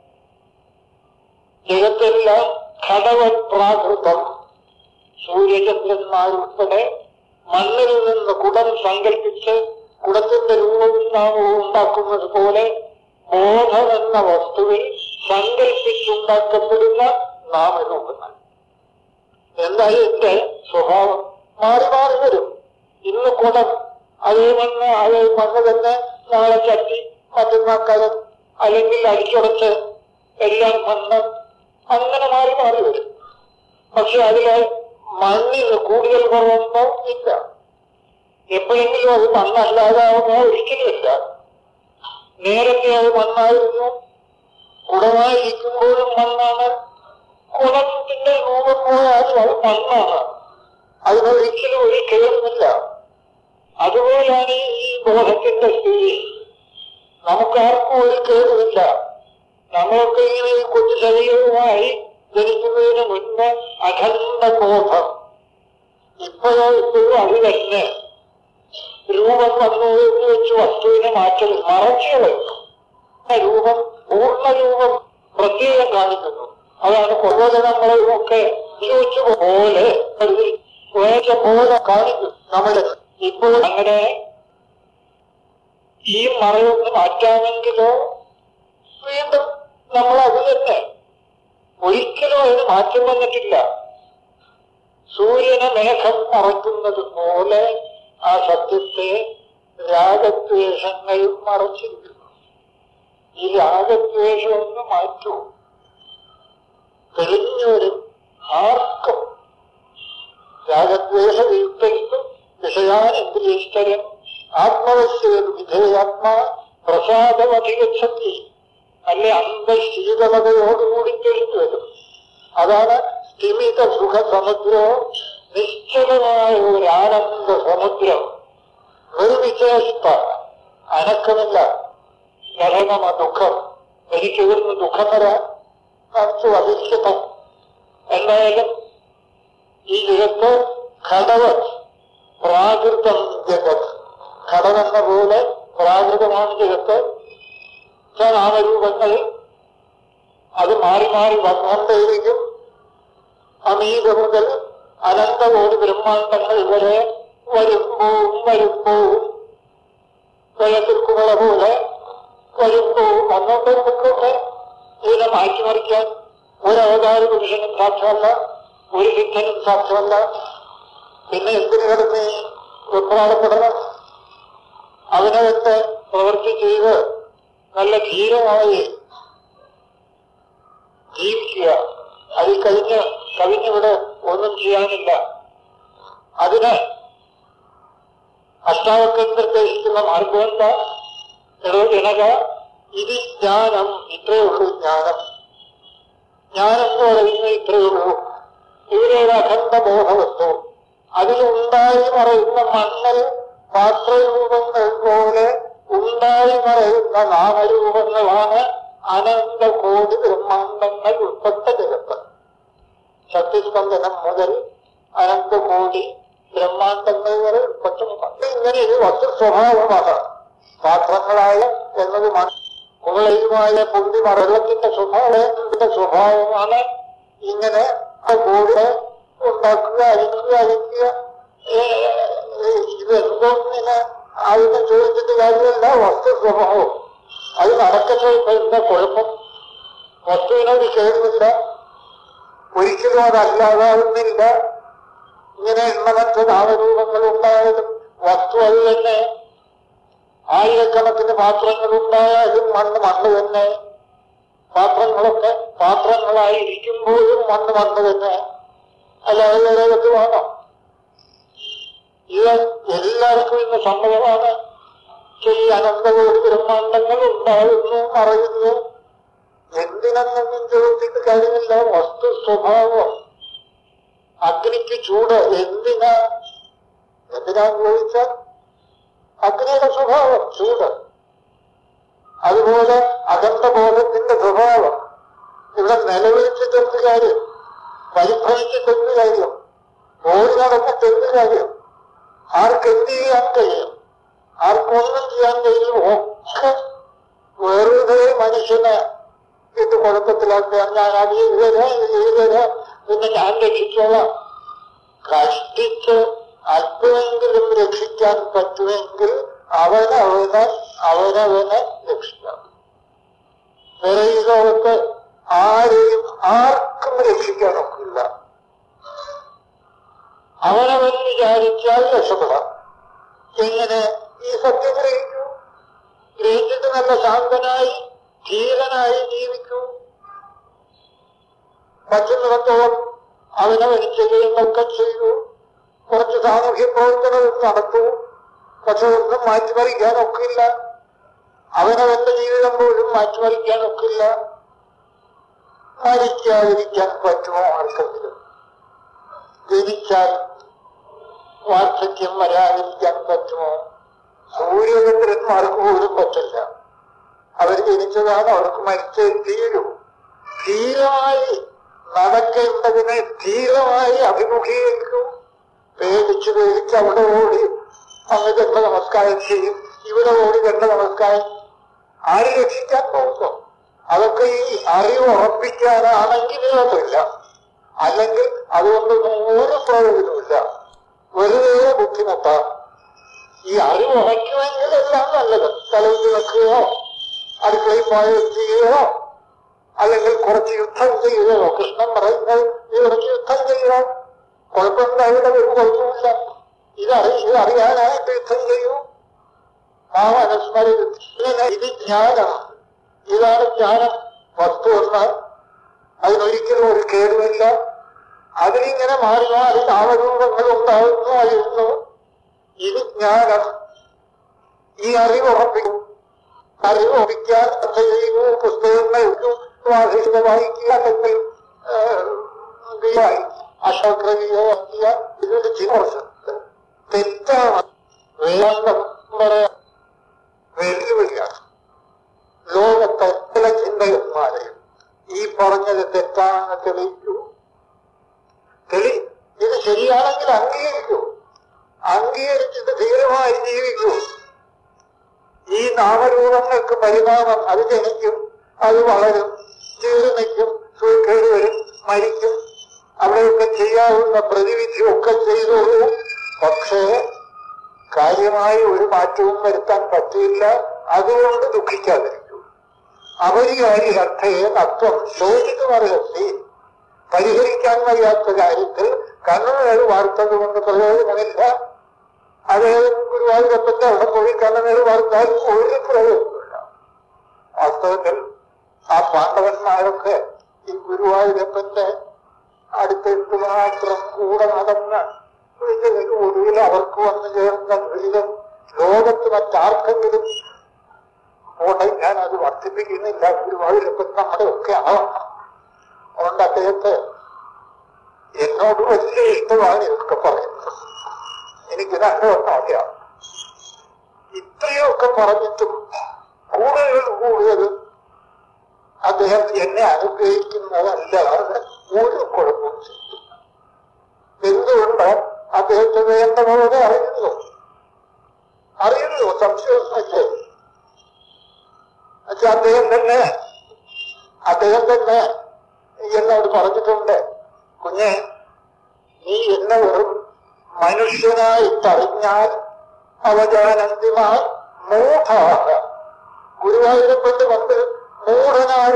ജഗത്തെല്ലാം ഘടവപ്രാകൃതം സൂര്യചന്ദ്രന്മാരുൾപ്പെടെ മണ്ണിൽ നിന്ന് കുടം സങ്കല്പിച്ച് കുടത്തിന്റെ രൂപവും നാമവും ഉണ്ടാക്കുന്നത് പോലെ ബോധം എന്ന വസ്തുവിൽ സങ്കല്പിച്ചുണ്ടാക്കപ്പെടുന്ന നാമരൂപങ്ങൾ എന്തായാലും എന്റെ സ്വഭാവം മാറി മാറി വരും ഇന്ന് കുടം അതേ മണ്ണ് അതേ മണ്ണ് തന്നെ നാളെ ചട്ടി മറ്റന്നാൾ കരം അല്ലെങ്കിൽ അടിച്ചുടച്ച് എല്ലാം മണ്ണ് അങ്ങനെ മാറി മാറി വരും പക്ഷെ അതില് മണ്ണിന് കൂടുതൽ കുറവുണ്ടോ ഇല്ല എപ്പോഴെങ്കിലും അത് മണ്ണല്ലാതാവുമോ ഒരിക്കലുമില്ല നേരത്തെ അത് മണ്ണായിരുന്നു കുടമായിരിക്കുമ്പോഴും മണ്ണാണ് കുടത്തിന്റെ രൂപം പോയാലും അത് മണ്ണാണ് അതിനൊരിക്കലും ഒരു കേടുമില്ല അതുപോലെയാണ് ഈ ബോധത്തിന്റെ സ്ഥിതി നമുക്കാർക്കും ഒരു കേടുമില്ല നമ്മളൊക്കെ ഇങ്ങനെ ഈ കൊച്ചു ശരീരവുമായി ജനിക്കുന്നതിന് മുൻപ് അഖണ്ഡ ബോധം ഇപ്പോഴോ ഇപ്പോഴും അത് തന്നെ രൂപം വന്നു എന്ന് വെച്ച് വസ്തുവിനെ മാറ്റൽ മറച്ചു കളയുന്നു ആ രൂപം പൂർണ്ണ രൂപം പ്രത്യേകം കാണിക്കുന്നു അതാണ് പ്രബോധനങ്ങളും ഒക്കെ ചോദിച്ചു പോലെ വേച്ച പോലെ കാണിക്കും നമ്മള് ഇപ്പോൾ അങ്ങനെ ഈ മറയൊന്ന് മാറ്റാമെങ്കിലോ വീണ്ടും നമ്മൾ അത് തന്നെ ഒരിക്കലും അതിന് മാറ്റം വന്നിട്ടില്ല സൂര്യനെ മേഘം മറയ്ക്കുന്നത് പോലെ ആ സത്യത്തെ രാഗദ്വേഷങ്ങൾ മറച്ചിരിക്കുന്നു ഈ രാഗദ്വേഷം ഒന്ന് മാറ്റൂ തെളിഞ്ഞൊരു ആർക്കും രാഗദ്വേഷ വിയുക്തം വിഷയാനന്ദ്രിയസ്ഥരം ആത്മവശ്യേത് വിധേയാത്മാ പ്രസാദമധികക്ഷത്തി അല്ലെ അന്തശീതളതയോടുകൂടി തെളിഞ്ഞു വരും അതാണ് സ്ഥിമിത സുഖ സമുദ്രവും നിശ്ചലമായ ഒരു ആനന്ദ സമുദ്രം നിർവിശേഷിത്ത അനക്കമില്ല നരകമ ദുഃഖം എനിക്ക് ഇവിടുന്ന് ദുഃഖം വരാൻ നമുക്ക് വധിക്കട്ടെ എന്തായാലും ഈ ജഗത്ത് ഘടവ് പ്രാകൃതം ജഗത് ഘടമെന്ന പോലെ പ്രാകൃതമാണ് ജഗത്ത് നാമരൂപങ്ങൾ അത് മാറി മാറി വന്നുകൊണ്ടേയിരിക്കും അമീത മുതൽ അനന്തകോടി ബ്രഹ്മാണ്ടങ്ങൾ വരെ വരുമ്പോവും വരുമ്പോവും വെള്ളത്തിൽക്കുള്ള പോലെ വരുമ്പോവും വന്നോട്ടെ നിൽക്കട്ടെ ഇതിനെ മാറ്റിമറിക്കാൻ ഒരു അവതാര പുരുഷനും സാധ്യമല്ല ഒരു സിദ്ധനും സാധ്യമല്ല പിന്നെ എന്തിനു കിടന്ന് വെപ്രാളപ്പെടണം അതിനകത്ത് പ്രവൃത്തി ചെയ്ത് നല്ല ധീരമായി ജീവിക്കുക അതിൽ കഴിഞ്ഞ് കവിഞ്ഞിവിടെ ഒന്നും ചെയ്യാനില്ല അതിന് അഷ്ടാവക്രം നിർദ്ദേശിക്കുന്ന മാർഗം എന്താ എടോ ജനക ഇത് ജ്ഞാനം ഇത്രയേ ഉള്ളൂ ജ്ഞാനം ജ്ഞാനം എന്ന് പറയുന്നത് ഇത്രയേ ഉള്ളൂ ഇവിടെ ഒരു അഖണ്ഡ ബോധവസ്തു അതിലുണ്ടായി മറയുന്ന മണ്ണൽ പാത്രരൂപങ്ങൾ പോലെ ഉണ്ടായി മറയുന്ന നാമരൂപങ്ങളാണ് അനന്ത കോടി ബ്രഹ്മാണ്ടങ്ങൾ ഉൾപ്പെട്ട ജഗത്ത് ശക്തിസ്പന്ദനം മുതൽ അനന്ത കോടി ബ്രഹ്മാണ്ടങ്ങൾ വരെ ഉൾപ്പെട്ട ഇങ്ങനെ ഒരു വസ്തു സ്വഭാവമാണ് പാത്രങ്ങളായ എന്നത് കുളയുമായ പൊന്തി മറവത്തിന്റെ സ്വഭാവത്തിന്റെ സ്വഭാവമാണ് ഇങ്ങനെ ആ കൂടെ ഉണ്ടാക്കുക അരിക്കുക അരിക്കുക ഇതെന്തോന്നിന് അതിനെ ചോദിച്ചിട്ട് കാര്യമല്ല വസ്തു സ്വഭാവം അത് നടക്കുന്നത് ഇപ്പൊ എന്താ കുഴപ്പം വസ്തുവിനോട് കേടുമില്ല ഒരിക്കലും അതല്ലാതാവുന്നില്ല ഇങ്ങനെ എണ്ണമറ്റ നാമരൂപങ്ങൾ ഉണ്ടായാലും വസ്തു അത് തന്നെ ആയിരക്കണക്കിന് പാത്രങ്ങൾ ഉണ്ടായാലും മണ്ണ് മണ്ണ് തന്നെ പാത്രങ്ങളൊക്കെ പാത്രങ്ങളായി ഇരിക്കുമ്പോഴും മണ്ണ് മണ്ണ് തന്നെ അല്ലാതെ വേറെ ഇത് വേണം ഇത് എല്ലാവർക്കും ഇന്ന് സമ്മതമാണ് ഈ അനന്തകോടി ബ്രഹ്മാണ്ടങ്ങൾ ഉണ്ടാകുന്നു മറയുന്നു എന്തിനെന്നൊന്നും ചോദിച്ചിട്ട് കാര്യമില്ല വസ്തു സ്വഭാവം അഗ്നിക്ക് ചൂട് എന്തിനാ എന്തിനാ ചോദിച്ചാൽ അഗ്നിയുടെ സ്വഭാവം ചൂട് അതുപോലെ അഖണ്ഡബോധത്തിന്റെ സ്വഭാവം ഇവിടെ നിലവിളിച്ചിട്ട് എന്ത് കാര്യം പരിഭ്രമിച്ചിട്ട് എന്ത് കാര്യം ഓടി നടന്നിട്ട് എന്ത് കാര്യം ആർക്കെന്ത് ചെയ്യാൻ കഴിയും ആർക്കൊന്നും ചെയ്യാൻ കഴിയും ഒക്കെ വെറുതെ മനുഷ്യനെ ഇത് കുഴപ്പത്തിലാക്കാൻ ഞാൻ അത് ചെയ്തുതരാം ഇത് ചെയ്തുതരാം പിന്നെ ഞാൻ രക്ഷിച്ചോളാം കഷ്ടിച്ച് അല്പമെങ്കിലും രക്ഷിക്കാൻ പറ്റുമെങ്കിൽ അവനവന് അവനവനെ രക്ഷിക്കാം വേറെ ഈ ലോകത്ത് ആരെയും ആർക്കും രക്ഷിക്കാൻ ഒക്കില്ല അവനവൻ വിചാരിച്ചാൽ രക്ഷപ്പെടാം എങ്ങനെ ഈ സത്യം ഗ്രഹിക്കൂ ഗ്രഹിച്ചിട്ട് നല്ല ശാന്തനായി ധീരനായി ജീവിക്കൂ പറ്റുന്നിടത്തോളം അവനവന് ചെയ്യുന്നൊക്കെ ചെയ്യൂ കുറച്ച് സാമൂഹ്യ പ്രവർത്തനവും നടത്തൂ പക്ഷെ ഒന്നും മാറ്റിമറിക്കാൻ ഒക്കില്ല അവനവന്റെ ജീവിതം പോലും മാറ്റിമറിക്കാൻ ഒക്കില്ല മരിക്കാതിരിക്കാൻ പറ്റുമോ ആർക്കെങ്കിലും ജനിച്ചാൽ വാർദ്ധക്യം വരാതിരിക്കാൻ പറ്റുമോ സൂര്യചന്ദ്രന്മാർക്ക് പോലും പറ്റില്ല അവർ ജനിച്ചതാണ് അവർക്ക് മരിച്ചേ തീരൂ ധീരമായി നടക്കേണ്ടതിനെ ധീരമായി അഭിമുഖീകരിക്കും പേടിച്ച് പേടിച്ച് അവിടെ ഓടി അങ്ങ് കണ്ട നമസ്കാരം ചെയ്യും ഇവിടെ ഓടി കണ്ട നമസ്കാരം ആര് രക്ഷിക്കാൻ പോകുന്നു അതൊക്കെ ഈ അറിവ് ഉറപ്പിക്കാനാണെങ്കിൽ കുഴപ്പമില്ല അല്ലെങ്കിൽ അതുകൊണ്ടൊന്നും ഒരു പ്രയോജനമില്ല വെറുതെ ബുദ്ധിമുട്ടാണ് ഈ അറിവ് ഉറയ്ക്കുമെങ്കിൽ എല്ലാം നല്ലത് തലവിൽ വെക്കുകയോ അടുക്കളയിൽ പാചകം ചെയ്യുകയോ അല്ലെങ്കിൽ കുറച്ച് യുദ്ധം ചെയ്യുകയോ കൃഷ്ണൻ പറയുന്നത് നീ കുറച്ച് യുദ്ധം ചെയ്യുക കുഴപ്പമില്ല ഇവിടെ ഒരു കുഴപ്പമില്ല ഇതറി ഇത് അറിയാനായിട്ട് യുദ്ധം ചെയ്യൂ ആ മനസ്മരി ഇത് ജ്ഞാനം ഇതാണ് ജ്ഞാനം വസ്തു എന്ന് അതിനൊരിക്കലും ഒരു കേടുമില്ല അതിലിങ്ങനെ മാറി മാറി നാമരൂപങ്ങൾ ഉണ്ടാകുന്നു അറിയുന്നു ഇത് ജ്ഞാനം ഈ അറിവ് ഉറപ്പിക്കും അറിവ് ഉറപ്പിക്കാൻ എന്ത് ചെയ്യുന്നു പുസ്തകങ്ങൾ വായിക്കുക വായിക്കുക അല്ലെങ്കിൽ അശോക്രിയോ ഇതിന്റെ ചികിത്സ തെറ്റാണ് വേദം പറയാൻ വെല്ലുവിളിയാണ് ലോകത്തെ ചില ചിന്തകന്മാരെയും ഈ പറഞ്ഞത് തെറ്റാണെന്ന് തെളിയിക്കൂ തെളി ഇത് ശരിയാണെങ്കിൽ അംഗീകരിക്കൂ അംഗീകരിച്ചിട്ട് ധീരമായി ജീവിക്കൂ ഈ നാമരൂപങ്ങൾക്ക് പരിണാമം അത് ജനിക്കും അത് വളരും ജീർണിക്കും സൂക്കേട് വരും മരിക്കും അവിടെയൊക്കെ ചെയ്യാവുന്ന പ്രതിവിധി ഒക്കെ ചെയ്തോളൂ പക്ഷേ കാര്യമായി ഒരു മാറ്റവും വരുത്താൻ പറ്റില്ല അതുകൊണ്ട് ദുഃഖിക്കാതിരിക്കൂ അപരികാരി അർത്ഥയെ തത്വം ശോചിക്കുമറിയത്തി പരിഹരിക്കാൻ വയ്യാത്ത കാര്യത്തിൽ കണ്ണുനീർ വാർത്തത് കൊണ്ട് പ്രയോജനമില്ല അത് ഗുരുവായൂരപ്പന്റെ അവിടെ പോയി കണ്ണുനീർ വാർത്താൽ ഒരു പ്രയോജനമില്ല വാസ്തവത്തിൽ ആ പാണ്ഡവന്മാരൊക്കെ ഈ ഗുരുവായൂരപ്പന്റെ അടുത്തെടുത്ത് മാത്രം കൂടെ നടന്ന് ഇതിന് ഒടുവിൽ അവർക്ക് വന്നു ചേർന്ന ദുരിതം ലോകത്ത് മറ്റാർക്കെങ്കിലും പോട്ടെ ഞാൻ അത് വർദ്ധിപ്പിക്കുന്നില്ല ഗുരുവായൂരപ്പൻ നമ്മുടെ ഒക്കെ ആവണം അതുകൊണ്ട് അദ്ദേഹത്തെ എന്നോട് വലിയ ഇഷ്ടമാണ് ഇതൊക്കെ പറയുന്നത് എനിക്ക് രണ്ടുവട്ടം അറിയാം ഇത്രയൊക്കെ പറഞ്ഞിട്ടും കൂടുതൽ കൂടുതൽ അദ്ദേഹം എന്നെ അനുഗ്രഹിക്കുന്നതല്ലാതെ ഒരു കുഴപ്പവും ചെയ്തു എന്തുകൊണ്ട് അദ്ദേഹത്തെ വേണ്ട പോലെ അറിയുന്നു അറിയുന്നു സംശയമൊന്നുമില്ലേ പക്ഷെ അദ്ദേഹം തന്നെ അദ്ദേഹം തന്നെ എന്നോട് പറഞ്ഞിട്ടുണ്ട് കുഞ്ഞെ നീ എന്നെ വെറും മനുഷ്യനായിട്ടറിഞ്ഞാൽ അവജാനന്തിമാർ മൂഢാക ഗുരുവായൂരപ്പന്റെ പണ്ട് മൂഢനായ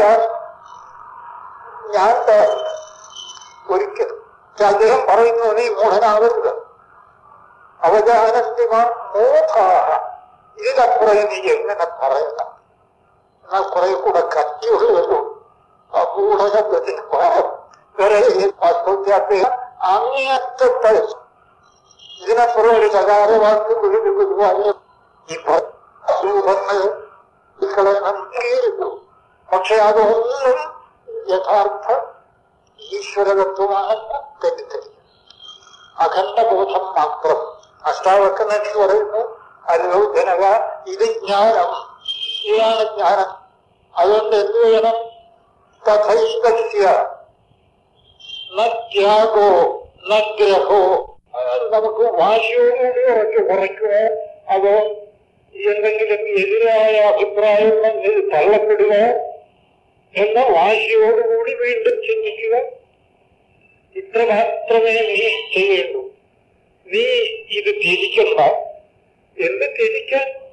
ഞാൻ തയ്യാറില്ല. ഒരിക്കലും പക്ഷെ അദ്ദേഹം പറയുന്നു നീ മൂഢനാവരുത് അവജാനന്തിമാർ മൂഢാക ഇതിനപ്പുറം നീ എങ്ങനെ പറയണ്ട എന്നാൽ കുറെ കൂടെ കട്ടിയുള്ളൂ അപൂഢശബ്ദത്തിന് പകരം വേറെ വാസ്തവത്തെ അങ്ങേയറ്റത്തെ ഇതിനപ്പുറം ഒരു സകാരവാക്ക് ഗുരു ഗുരുവായ ഈ രൂപങ്ങൾ കളയണം നേരിട്ടു പക്ഷെ അതൊന്നും യഥാർത്ഥ ഈശ്വരതത്വമാണെന്ന് തെറ്റിദ്ധരിക്കും അഖണ്ഡബോധം മാത്രം അഷ്ടാവക്കനെന്ന് പറയുന്നു അല്ലോ ജനക ഇത് ജ്ഞാനം ഇതാണ് ജ്ഞാനം അതുകൊണ്ട് എന്ത് ചെയ്യണം തഥൈകസ്യ ന ത്യാഗോ ന ഗ്രഹോ അതായത് നമുക്ക് വാശിയോടുകൂടി ഉറച്ചു കുറയ്ക്കുമോ അതോ എന്തെങ്കിലും എതിരായ അഭിപ്രായം വന്ന് തള്ളപ്പെടുക എന്ന വാശിയോടുകൂടി വീണ്ടും ചിന്തിക്കുക ഇത്ര മാത്രമേ നീ ചെയ്യേണ്ടൂ നീ ഇത് ത്യജിക്കണ്ട എന്ത് ത്യജിക്കാൻ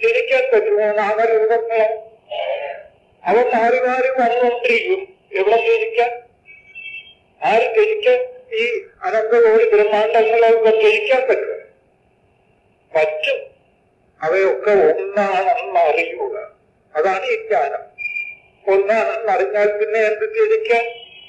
തിരിക്കാൻ പറ്റുമോ നാമരൂപങ്ങളെ അവ മാറി മാറി വന്നുകൊണ്ടിരിക്കും എവിടെ തിരിക്കാൻ ആര് തിരിക്കാൻ ഈ അനന്തകോടി ബ്രഹ്മാണ്ടങ്ങളൊക്കെ തിരിക്കാൻ പറ്റുമോ പറ്റും അവയൊക്കെ ഒന്നാണെന്ന് അറിയുക അതാണ് ഈ ജ്ഞാനം ഒന്നാണെന്ന് അറിഞ്ഞാൽ പിന്നെ എന്ത് തിരിക്കാൻ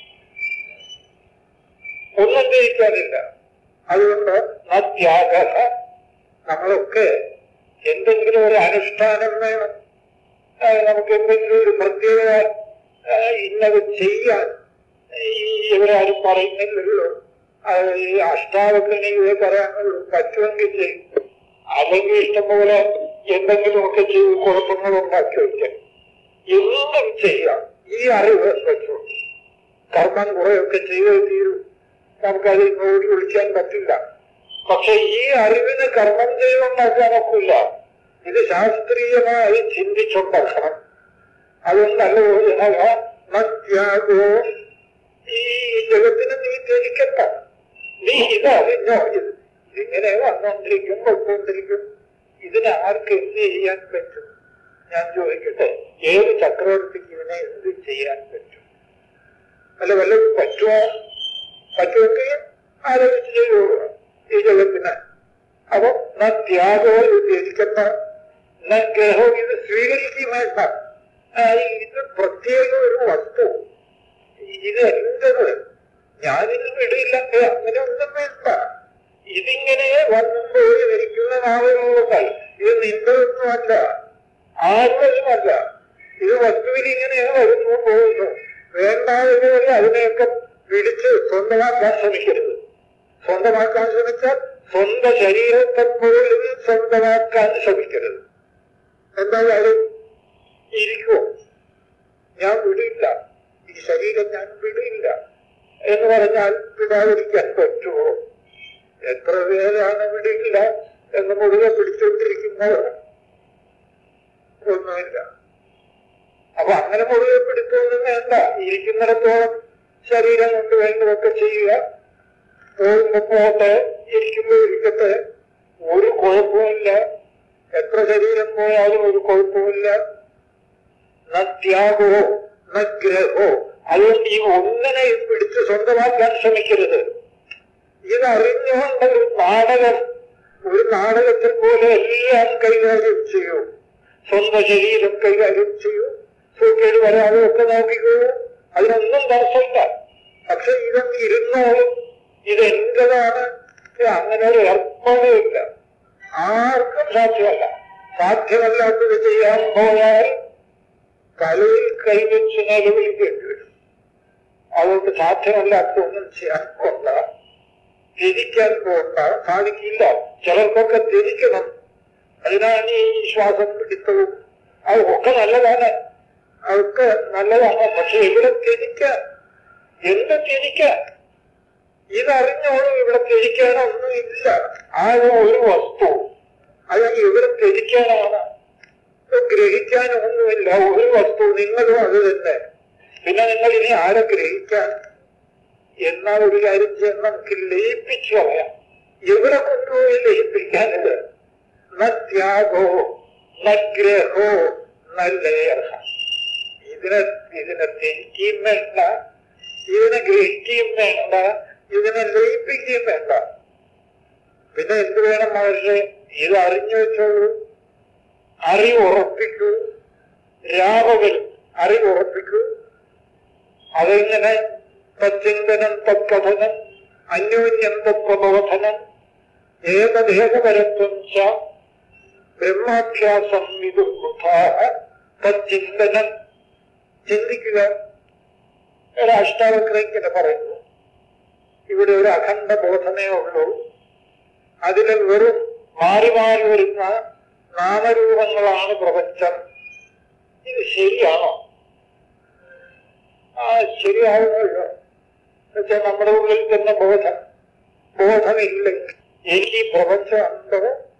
ഒന്നും തിരിക്കാനില്ല അതുകൊണ്ട് അത്യാഗ നമ്മളൊക്കെ എന്തെങ്കിലും ഒരു അനുഷ്ഠാനം വേണം ആ, നമുക്ക് എന്തെങ്കിലും ഒരു പ്രത്യേക ആ, ഇന്നത് ചെയ്യാൻ ഈ ഇവരാരും പറയുന്നില്ലല്ലോ ആ, ഈ അഷ്ടാവത്തിന് ഇവരെ പറയാനുള്ളൂ പറ്റുമെങ്കിൽ ചെയ്യും അല്ലെങ്കിൽ ഇഷ്ടംപോലെ എന്തെങ്കിലുമൊക്കെ ചെയ്ത് കുഴപ്പങ്ങൾ ഉണ്ടാക്കി വയ്ക്കാം എന്തും ചെയ്യാം ഈ അറിവ് വെച്ചു കർമ്മം കുറെയൊക്കെ ചെയ്തേ തീരും നമുക്കത് ഇങ്ങോട്ട് വിളിക്കാൻ പറ്റില്ല പക്ഷെ ഈ അറിവിന് കർമ്മം ചെയ്തുണ്ടാക്കാൻ ഒക്കില്ല ഇത് ശാസ്ത്രീയമായി ചിന്തിച്ചുണ്ടാക്കണം അതുകൊണ്ടല്ലോ മത്യാഗോ ഈ ജഗത്തിന് നീ ധരിക്കണ്ട നീ ഇതറിഞ്ഞോ ഇത് ഇങ്ങനെ വന്നുകൊണ്ടിരിക്കും പൊയ്ക്കൊണ്ടിരിക്കും ഇതിന് ആർക്ക് എന്ത് ചെയ്യാൻ പറ്റും ഞാൻ ചോദിക്കട്ടെ ഏത് ചക്രവർത്തിക്ക് ഇതിനെ എന്ത് ചെയ്യാൻ പറ്റും അല്ല വല്ലതും പറ്റുമോ പറ്റുമെങ്കിൽ ആലോചിച്ച് ചെയ്യുക ഈ ജഗത്തിന് അപ്പൊ ന ത്യാഗോ ഇത് ത്യജിക്കണ്ട ന ഗ്രഹോ ഇത് സ്വീകരിക്കുകയും വേണ്ട ആ, ഇത് പ്രത്യേക ഒരു വസ്തു ഇത് എന്റത് ഞാനിത് വിടില്ല ഏ, അങ്ങനെ ഒന്നും വേണ്ട ഇതിങ്ങനെ വന്നുമ്പോൾ ഇരിക്കുന്ന നാളുകൾ ഇത് നിന്റെയൊന്നുമല്ല ആരുമല്ല ഇത് വസ്തുവിൽ ഇങ്ങനെ വരുന്നു പോകുന്നു വേണ്ടാതെ അതിനെയൊക്കെ പിടിച്ച് സ്വന്തമാക്കാൻ ശ്രമിക്കരുത് സ്വന്തമാക്കാൻ ശ്രമിച്ചാൽ സ്വന്തം ശരീരത്തെ പോലും സ്വന്തമാക്കാൻ ശ്രമിക്കരുത് എന്താ കാര്യം ഇരിക്കുമോ ഞാൻ വിടില്ല ഈ ശരീരം ഞാൻ വിടില്ല എന്ന് പറഞ്ഞാൽ വിടാതിരിക്കാൻ പറ്റുമോ എത്ര പേരാണ് വിടില്ല എന്ന് മുഴുവൻ പിടിച്ചുകൊണ്ടിരിക്കുന്നത് ഒന്നുമില്ല അപ്പൊ അങ്ങനെ മുഴുവൻ പിടിച്ചൊന്നും വേണ്ട ഇരിക്കുന്നിടത്തോളം ശരീരം കൊണ്ട് വേണ്ടതൊക്കെ ചെയ്യുക പോകുമ്പോ പോട്ടെ ഇരിക്കുമ്പോ ഇരിക്കട്ടെ ഒരു കുഴപ്പമില്ല എത്ര ശരീരം പോയാലും ഒരു കുഴപ്പമില്ല ന ത്യാഗോ ന ഗ്രഹോ അതുകൊണ്ട് ഈ ഒന്നിനെ പിടിച്ച് സ്വന്തമാക്കാൻ ശ്രമിക്കരുത് ഇതറിഞ്ഞുകൊണ്ട് ഒരു നാടകം ഒരു നാടകത്തെ പോലെ എല്ലാം കൈകാര്യം ചെയ്യൂ സ്വന്തം ശരീരം കൈകാര്യം ചെയ്യൂ സൂക്കേട് വരാതെ ഒക്കെ നോക്കിക്കൂ അതിനൊന്നും തടസ്സമില്ല പക്ഷെ ഇതൊക്കെ ഇരുന്നോളും ഇതെന്റേതാണ് ഇത് അങ്ങനെ ഒരു ഏർപ്പാടുമില്ല ആർക്കും സാധ്യമല്ല സാധ്യമല്ലാത്തത് ചെയ്യാൻ പോയാൽ തലയിൽ കൈവച്ച് നിലവിളിക്കേണ്ടി വരും അതുകൊണ്ട് സാധ്യമല്ലാത്തൊന്നും ചെയ്യാൻ പോണ്ട തിരിക്കാൻ പോണ്ട സാധിക്കില്ല ചിലർക്കൊക്കെ തിരിക്കണം അതിനാണ് ഈ ശ്വാസം പിടിത്തവും അതൊക്കെ നല്ലതാണ് അതൊക്കെ നല്ലതാണ് പക്ഷെ ഇവിടെ തിരിക്കാൻ എന്ത് തിരിക്കാൻ ഇതറിഞ്ഞോളും ഇവിടെ തിരിക്കാനൊന്നും ഇല്ല ആ ഒരു വസ്തു അത് ഇവിടെ തിരിക്കാനാണ് ഗ്രഹിക്കാനൊന്നുമില്ല ഒരു വസ്തു നിങ്ങളും അത് തന്നെ പിന്നെ നിങ്ങൾ ഇനി ആരെ ഗ്രഹിക്കാൻ എന്നാ ഒരു കാര്യം ചെയ്യാൻ നമുക്ക് ലയിപ്പിച്ചു കളയാം എവിടെ കൊണ്ടുപോയി ലയിപ്പിക്കാനിത് ന ത്യാഗോ ന ഗ്രഹോ ന ലേഹ ഇതിനെ ഇതിനെ തിരിക്കുകയും വേണ്ട ഇതിനെ ഗ്രഹിക്കുകയും വേണ്ട ഇതിനെ ലയിപ്പിക്കുകയും വേണ്ട പിന്നെ എന്ത് വേണം മഹർഷി ഇത് അറിഞ്ഞു വെച്ചോളൂ അറിവ് ഉറപ്പിക്കൂ രാവകൽ അറിവ് ഉറപ്പിക്കൂ അതെങ്ങനെ തച്ചിന്തനം തത്കഥനം അന്യോന്യം തത്വബോധനം ഏകദേഹപരത്വം ച ബ്രഹ്മാഭ്യാസം ഇത് തച്ചിന്തനം ചിന്തിക്കുക ഒരു അഷ്ടാവക്ര ഇങ്ങനെ പറയുന്നു ഇവിടെ ഒരു അഖണ്ഡ ബോധമേ ഉള്ളൂ അതിൽ വെറും മാറി മാറി വരുന്ന നാമരൂപങ്ങളാണ് പ്രപഞ്ചം ഇത് ശരിയാണോ ആ ശരിയാവുമല്ലോ എന്നുവെച്ചാൽ നമ്മുടെ ഉള്ളിൽ തന്നെ ബോധം ബോധമില്ലെങ്കിൽ എനിക്ക് ഈ പ്രപഞ്ചം ഉണ്ടോ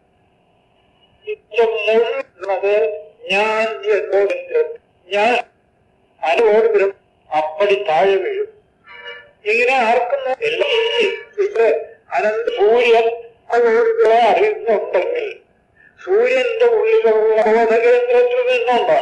ഇത് മുഴുവത് ഞാൻ എന്നോട് ഞാൻ അനുവോട് വരും അപ്പടി താഴെ വീഴും ഇങ്ങനെ ആർക്കും എല്ലാം ഇത് അനന്ത സൂര്യൻ അതോടുകൂടെ അറിയുന്നുണ്ടെങ്കിൽ സൂര്യന്റെ ഉള്ളിലുള്ള ബോധകേന്ദ്രത്തിൽ നിന്നുണ്ട്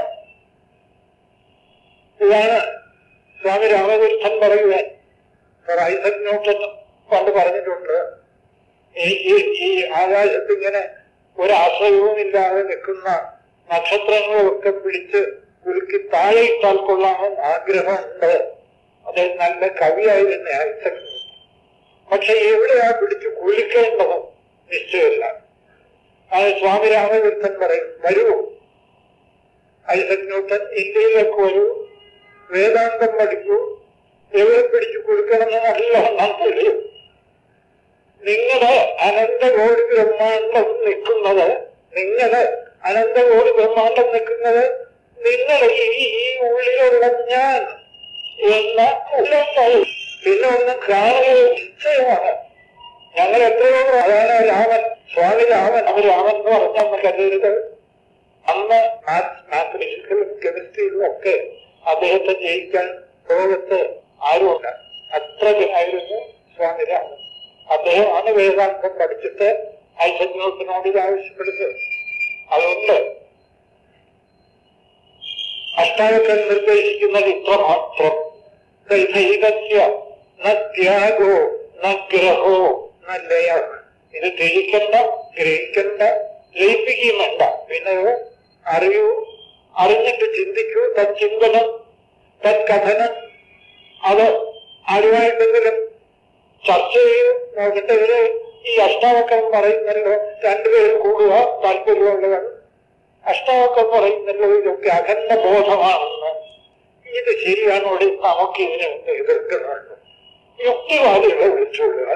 ഇതാണ് സ്വാമി രാമകൃഷ്ണൻ പറയുക സർ ഐസക് ന്യൂട്ടൻ പണ്ട് പറഞ്ഞിട്ടുണ്ട് ഈ ഈ- ഈ ആകാശത്ത് ഇങ്ങനെ ഒരാശ്രയവുമില്ലാതെ നിൽക്കുന്ന നക്ഷത്രങ്ങളൊക്കെ പിടിച്ച് കുലുക്കി താഴെ ഇട്ടാൽ കൊള്ളാമെന്ന് ആഗ്രഹമുണ്ട് അദ്ദേഹം നല്ല കവിയായിരുന്ന ഐസക് ന്യൂട്ടൻ. പക്ഷെ എവിടെയാ പിടിച്ച് കുലുക്കേണ്ടത് നിശ്ചയമില്ല അത് സ്വാമി രാമകൃഷ്ണൻ പറയും വരൂ ഐസക് ന്യൂട്ടൻ ഇന്ത്യയിലേക്ക് വരൂ വേദാന്തം പഠിക്കൂ എവിടെ പിടിച്ചു കൊടുക്കണമെന്ന് നല്ലവണ്ണം തെളിയും നിങ്ങളുടെ അനന്തകോടി ബ്രഹ്മാണ്ടം നിൽക്കുന്നത് നിങ്ങളുടെ അനന്തകോടി ബ്രഹ്മാണ്ടം നിൽക്കുന്നത് നിങ്ങളുടെ ഈ ഈ ഉള്ളിലുള്ള ഞാൻ എന്ന ഉള്ളിൽ പിന്നെ ഒന്ന് കാണുക നിശ്ചയമാണ് ഞങ്ങൾ എത്രയോ അതാണ് രാമൻ സ്വാമി രാമൻ അവർ രാമൻ എന്ന് പറഞ്ഞെന്ന് കരുതരുത് അന്ന് മാത്തമാറ്റിക്കലും കെമിസ്ട്രിയിലും ഒക്കെ അദ്ദേഹത്തെ ജയിക്കാൻ ലോകത്ത് ആരുമില്ല അത്രയായിരുന്നു സ്വാമി രാമൻ അദ്ദേഹമാണ് വേദാന്തം പഠിച്ചിട്ട് ഐസന്യോട്ടിനോട് ഇത് ആവശ്യപ്പെടുന്നത് അതുകൊണ്ട് അഷ്ടാവക്കൻ നിർദ്ദേശിക്കുന്നത് ഇത്ര മാത്രം ദൈവസ്യ ന ത്യാഗോ ന ഗ്രഹോ ന ലയ ഇത് ഗ്രഹിക്കണ്ട ഗ്രഹിക്കണ്ട ലയിപ്പിക്കുകയും വേണ്ട പിന്നെ അറിയൂ അറിഞ്ഞിട്ട് ചിന്തിക്കൂ തച്ചിന്തനം തത്കഥനം അത് ആരുമായിട്ടെങ്കിലും ചർച്ച ചെയ്യൂ നോക്കിട്ട് ഇവര് ഈ അഷ്ടാവക്കം പറയുന്നല്ലോ രണ്ടുപേരും കൂടുക താല്പര്യമുള്ളവർ അഷ്ടാവക്കം പറയുന്നല്ലോ ഇതൊക്കെ അഖണ്ഡ ബോധമാണെന്ന് ഇത് ശരിയാണോ നമുക്ക് ഇതിനെ ഒന്ന് എതിർക്കുന്നുണ്ട് യുക്തിവാദികളെ വിളിച്ചുകൊള്ളുക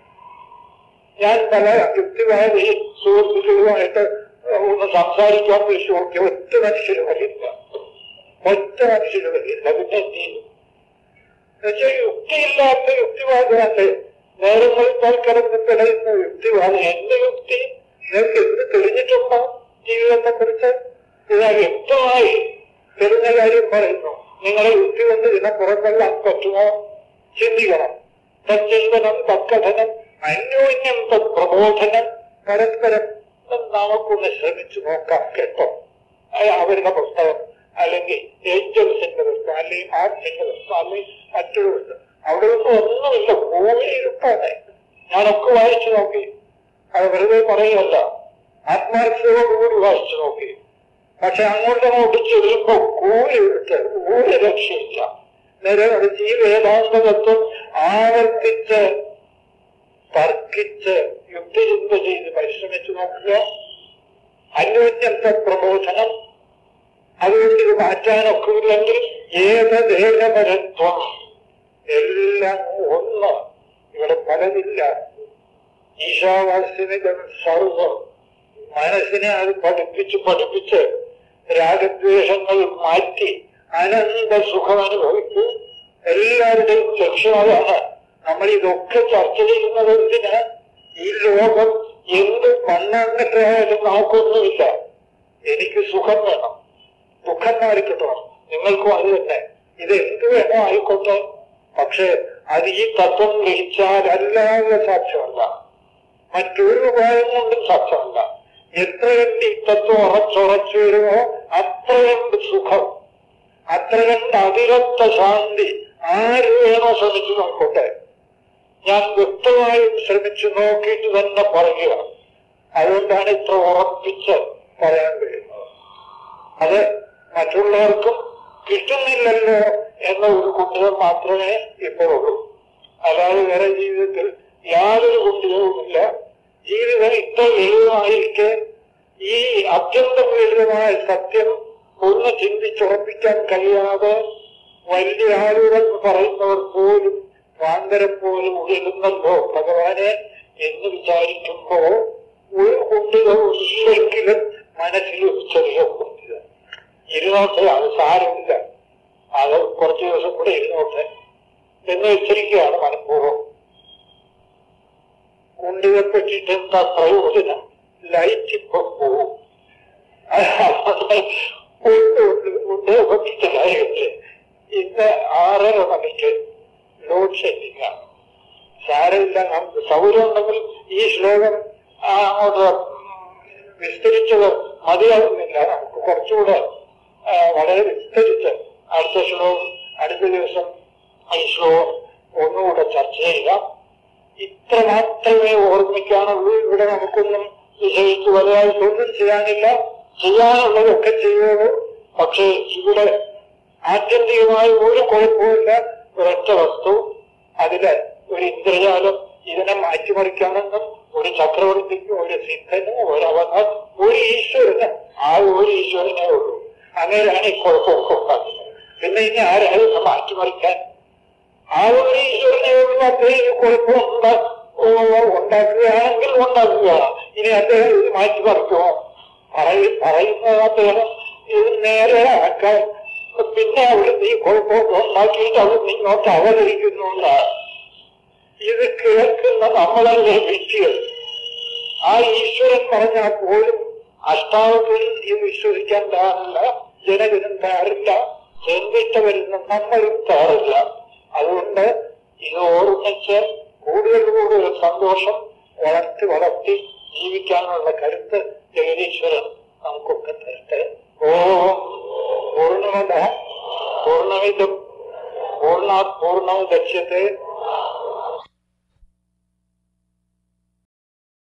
ഞാൻ പല യുക്തിവാദി സുഹൃത്തുക്കളുമായിട്ട് ഒന്ന് സംസാരിക്കാൻ വിളിച്ചു നോക്കി ഒറ്റ മനുഷ്യന് വരില്ല ഒറ്റ മനുഷ്യന് വരില്ല പിന്നെ എന്ത് ചെയ്യും എന്നുവെച്ചാൽ യുക്തിയില്ലാത്ത യുക്തിവാദമല്ലേ നേരങ്ങളിൽ തൽക്കരന്ന് പിടയുന്ന യുക്തിവാദം എന്റെ യുക്തി നിങ്ങൾക്ക് എന്ത് തെളിഞ്ഞിട്ടുണ്ടോ ജീവിതത്തെ കുറിച്ച് ഇതാ വ്യക്തമായി തെളിഞ്ഞ കാര്യം പറയുന്നു നിങ്ങളെ യുക്തി കൊണ്ട് ഇതിനെ പുറത്തെല്ലാം പറ്റുമോ ചിന്തിക്കണം തച്ചിന്തനം തക്കഥനം അന്യോന്യം തത് പ്രബോധനം പരസ്പരം നമുക്കൊന്ന് ശ്രമിച്ചു നോക്കാം കേട്ടോ അത് അവരുടെ പുസ്തകം അല്ലെങ്കിൽ ഏഞ്ചൽസിന്റെ പുസ്തകം അല്ലെങ്കിൽ ആർട്സിന്റെ പുസ്തകം അല്ലെങ്കിൽ മറ്റൊരു പുസ്തകം അവിടെ ഒന്നും ഒന്നുമില്ല ഭൂമിയിരുപ്പാണ് ഞാനൊക്കെ വായിച്ചു നോക്കി അത് വെറുതെ പറയുകയല്ല ആത്മാർത്ഥതയോടുകൂടി വായിച്ചു നോക്കി പക്ഷെ അങ്ങോട്ടും അങ്ങോട്ട് ചെല്ലുമ്പോ കൂലി എടുത്ത് ഒരു രക്ഷയില്ല നേരെ മറിച്ച് ഈ വേദാന്ത തത്വം ആവർത്തിച്ച് തർക്കിച്ച് യുക്തിചിന്ത ചെയ്ത് പരിശ്രമിച്ചു നോക്കുക അന്യോന്യത്തെ പ്രബോധനം അതുകൊണ്ട് ഇത് മാറ്റാനൊക്കില്ലെങ്കിൽ ഏതദേഹപരത്വം എല്ലാം ഒന്ന് ഇവിടെ പലതില്ല ഈശാവാസ്യനിതം സർവം മനസ്സിനെ അത് പഠിപ്പിച്ച് പഠിപ്പിച്ച് രാഗദ്വേഷങ്ങൾ മാറ്റി അനന്ത സുഖം അനുഭവിക്കൂ എല്ലാവരുടെയും ലക്ഷ്യം അതാണ് നമ്മൾ ഇതൊക്കെ ചർച്ച ചെയ്യുന്നത് എന്തിന് ഈ ലോകം എന്ത് മണ്ണെന്നിട്ടായാലും നമുക്കൊന്നുമില്ല എനിക്ക് സുഖം വേണം ദുഃഖം മാറിക്കിട്ടണം നിങ്ങൾക്കും അത് തന്നെ ഇത് എന്ത് വേണോ ആയിക്കോട്ടെ പക്ഷെ അത് ഈ തത്വം ഗ്രഹിച്ചാൽ അല്ലാതെ സാധ്യമല്ല മറ്റൊരു ഉപായം കൊണ്ടും സാധ്യമല്ല എത്ര കണ്ട് ഈ തത്വം ഉറച്ചുറച്ചു വരുമോ അത്ര കണ്ട് സുഖം അത്ര കണ്ട് അതിരത്ത ശാന്തി ആര് വേണോ ശ്രമിച്ചു നോക്കട്ടെ ഞാൻ വ്യക്തമായും ശ്രമിച്ചു നോക്കിയിട്ട് തന്നെ പറയുക അതുകൊണ്ടാണ് ഇത്ര ഉറപ്പിച്ച് പറയാൻ കഴിയുന്നത് അത് മറ്റുള്ളവർക്കും കിട്ടുന്നില്ലല്ലോ എന്ന ഒരു കുട്ടികൾ മാത്രമേ ഇപ്പോൾ ഉള്ളൂ അല്ലാതെ വേറെ ജീവിതത്തിൽ യാതൊരു കുട്ടികളുമില്ല ജീവിതം ഇത്ര ലളിതമായിരിക്കെ ഈ അത്യന്തം ലളിതമായ സത്യം ഒന്ന് ചിന്തിച്ചുറപ്പിക്കാൻ കഴിയാതെ വലിയ ആളുകൾ പറയുന്നവർ പോലും വാന്തരം പോലും ഉയരുന്നല്ലോ ഭഗവാനെ എന്ന് വിചാരിക്കുമ്പോ ഒരു കുട്ടികൾ ഇല്ലെങ്കിലും മനസ്സിൽ ഒരു ചെറിയ കുട്ടികൾ ഇരുന്നോട്ടെ അത് സാരമില്ല അത് കുറച്ചു ദിവസം കൂടെ ഇരുന്നോട്ടെ എന്ന് വെച്ചിരിക്കുകയാണ് മനഃപൂർവ്വം കുണ്ടിയെ പറ്റിയിട്ട് എന്താ പ്രയോജനം ലൈറ്റ് ഇപ്പൊ പോവും കുണ്ടിയെ പറ്റിയിട്ട് കാര്യമില്ല ഇന്ന് ആറര മണിക്ക് ലോഡ് ഷെഡിംഗ് ആണ് സാരമില്ല നമുക്ക് സൗകര്യം ഉണ്ടെങ്കിൽ ഈ ശ്ലോകം ആ, അങ്ങോട്ട് വിസ്തരിച്ചത് മതിയാകുന്നില്ല നമുക്ക് കുറച്ചുകൂടെ ആ, വളരെ വിസ്തരിച്ച് അടുത്ത ശ്ലോകം അടുത്ത ദിവസം ഈ ശ്ലോകം ഒന്നുകൂടെ ചർച്ച ചെയ്യാം ഇത്ര മാത്രമേ ഓർമ്മിക്കാനുള്ളൂ ഇവിടെ നമുക്കൊന്നും വിജയിച്ച് വലുതായിട്ടൊന്നും ചെയ്യാനില്ല ചെയ്യാനുള്ളതൊക്കെ ചെയ്യുള്ളൂ പക്ഷേ ഇവിടെ ആത്യന്തികമായി ഒരു കുഴപ്പമില്ല ഒരൊറ്റ വസ്തു അതില് ഒരു ഇന്ദ്രജാലം ഇതിനെ മാറ്റിമറിക്കാമെന്നും ഒരു ചക്രവർത്തിക്കും ഒരു സിദ്ധനും ഒരു അവതാർ ഒരു ഈശ്വരന് ആ ഒരു ഈശ്വരനേ ഉള്ളൂ അങ്ങനെയാണ് ഈ കുഴപ്പമൊക്കെ ഉണ്ടാക്കുന്നത് പിന്നെ ഇനി ആരായിരുന്നു മാറ്റിമറിക്കാൻ ആ ഒരു ഈശ്വരനെ ഒഴിവാക്കി കുഴപ്പം ഉണ്ടാ- ഓ, ഉണ്ടാക്കുകയാണെങ്കിൽ ഉണ്ടാക്കുക ഇനി അദ്ദേഹം ഇത് മാറ്റി പറിക്കുമോ പറയ- പറയുന്നത് അദ്ദേഹം ഇത് നേരെ ആക്കാൻ പിന്നെ അവിടുന്ന് ഈ കുഴപ്പമൊക്കെ ഉണ്ടാക്കിയിട്ട് അവിടുന്ന് ഇങ്ങോട്ട് അവതരിക്കുന്നു എന്നാണ്. ഇത് കേൾക്കുന്ന നമ്മളല്ലേ വ്യക്തികൾ ആ ഈശ്വരൻ പറഞ്ഞാൽ പോലും അഷ്ടാവത്തിൽ ഇത് വിശ്വസിക്കാൻ തയ്യാറില്ല ജനകനും തയ്യാറില്ല ചിന്തിച്ചവരുന്നും നമ്മളും തയ്യാറില്ല അതുകൊണ്ട് ഇത് ഓർമ്മിച്ച് കൂടുതൽ കൂടുതൽ സന്തോഷം വളർത്തി വളർത്തി ജീവിക്കാനുള്ള കരുത്ത് ജഗദീശ്വരൻ നമുക്കൊക്കെ തരട്ടെ ഓം പൂർണ്ണമത പൂർണ്ണമിതം പൂർണ്ണാത് പൂർണ്ണം ദക്ഷ്യത്തെ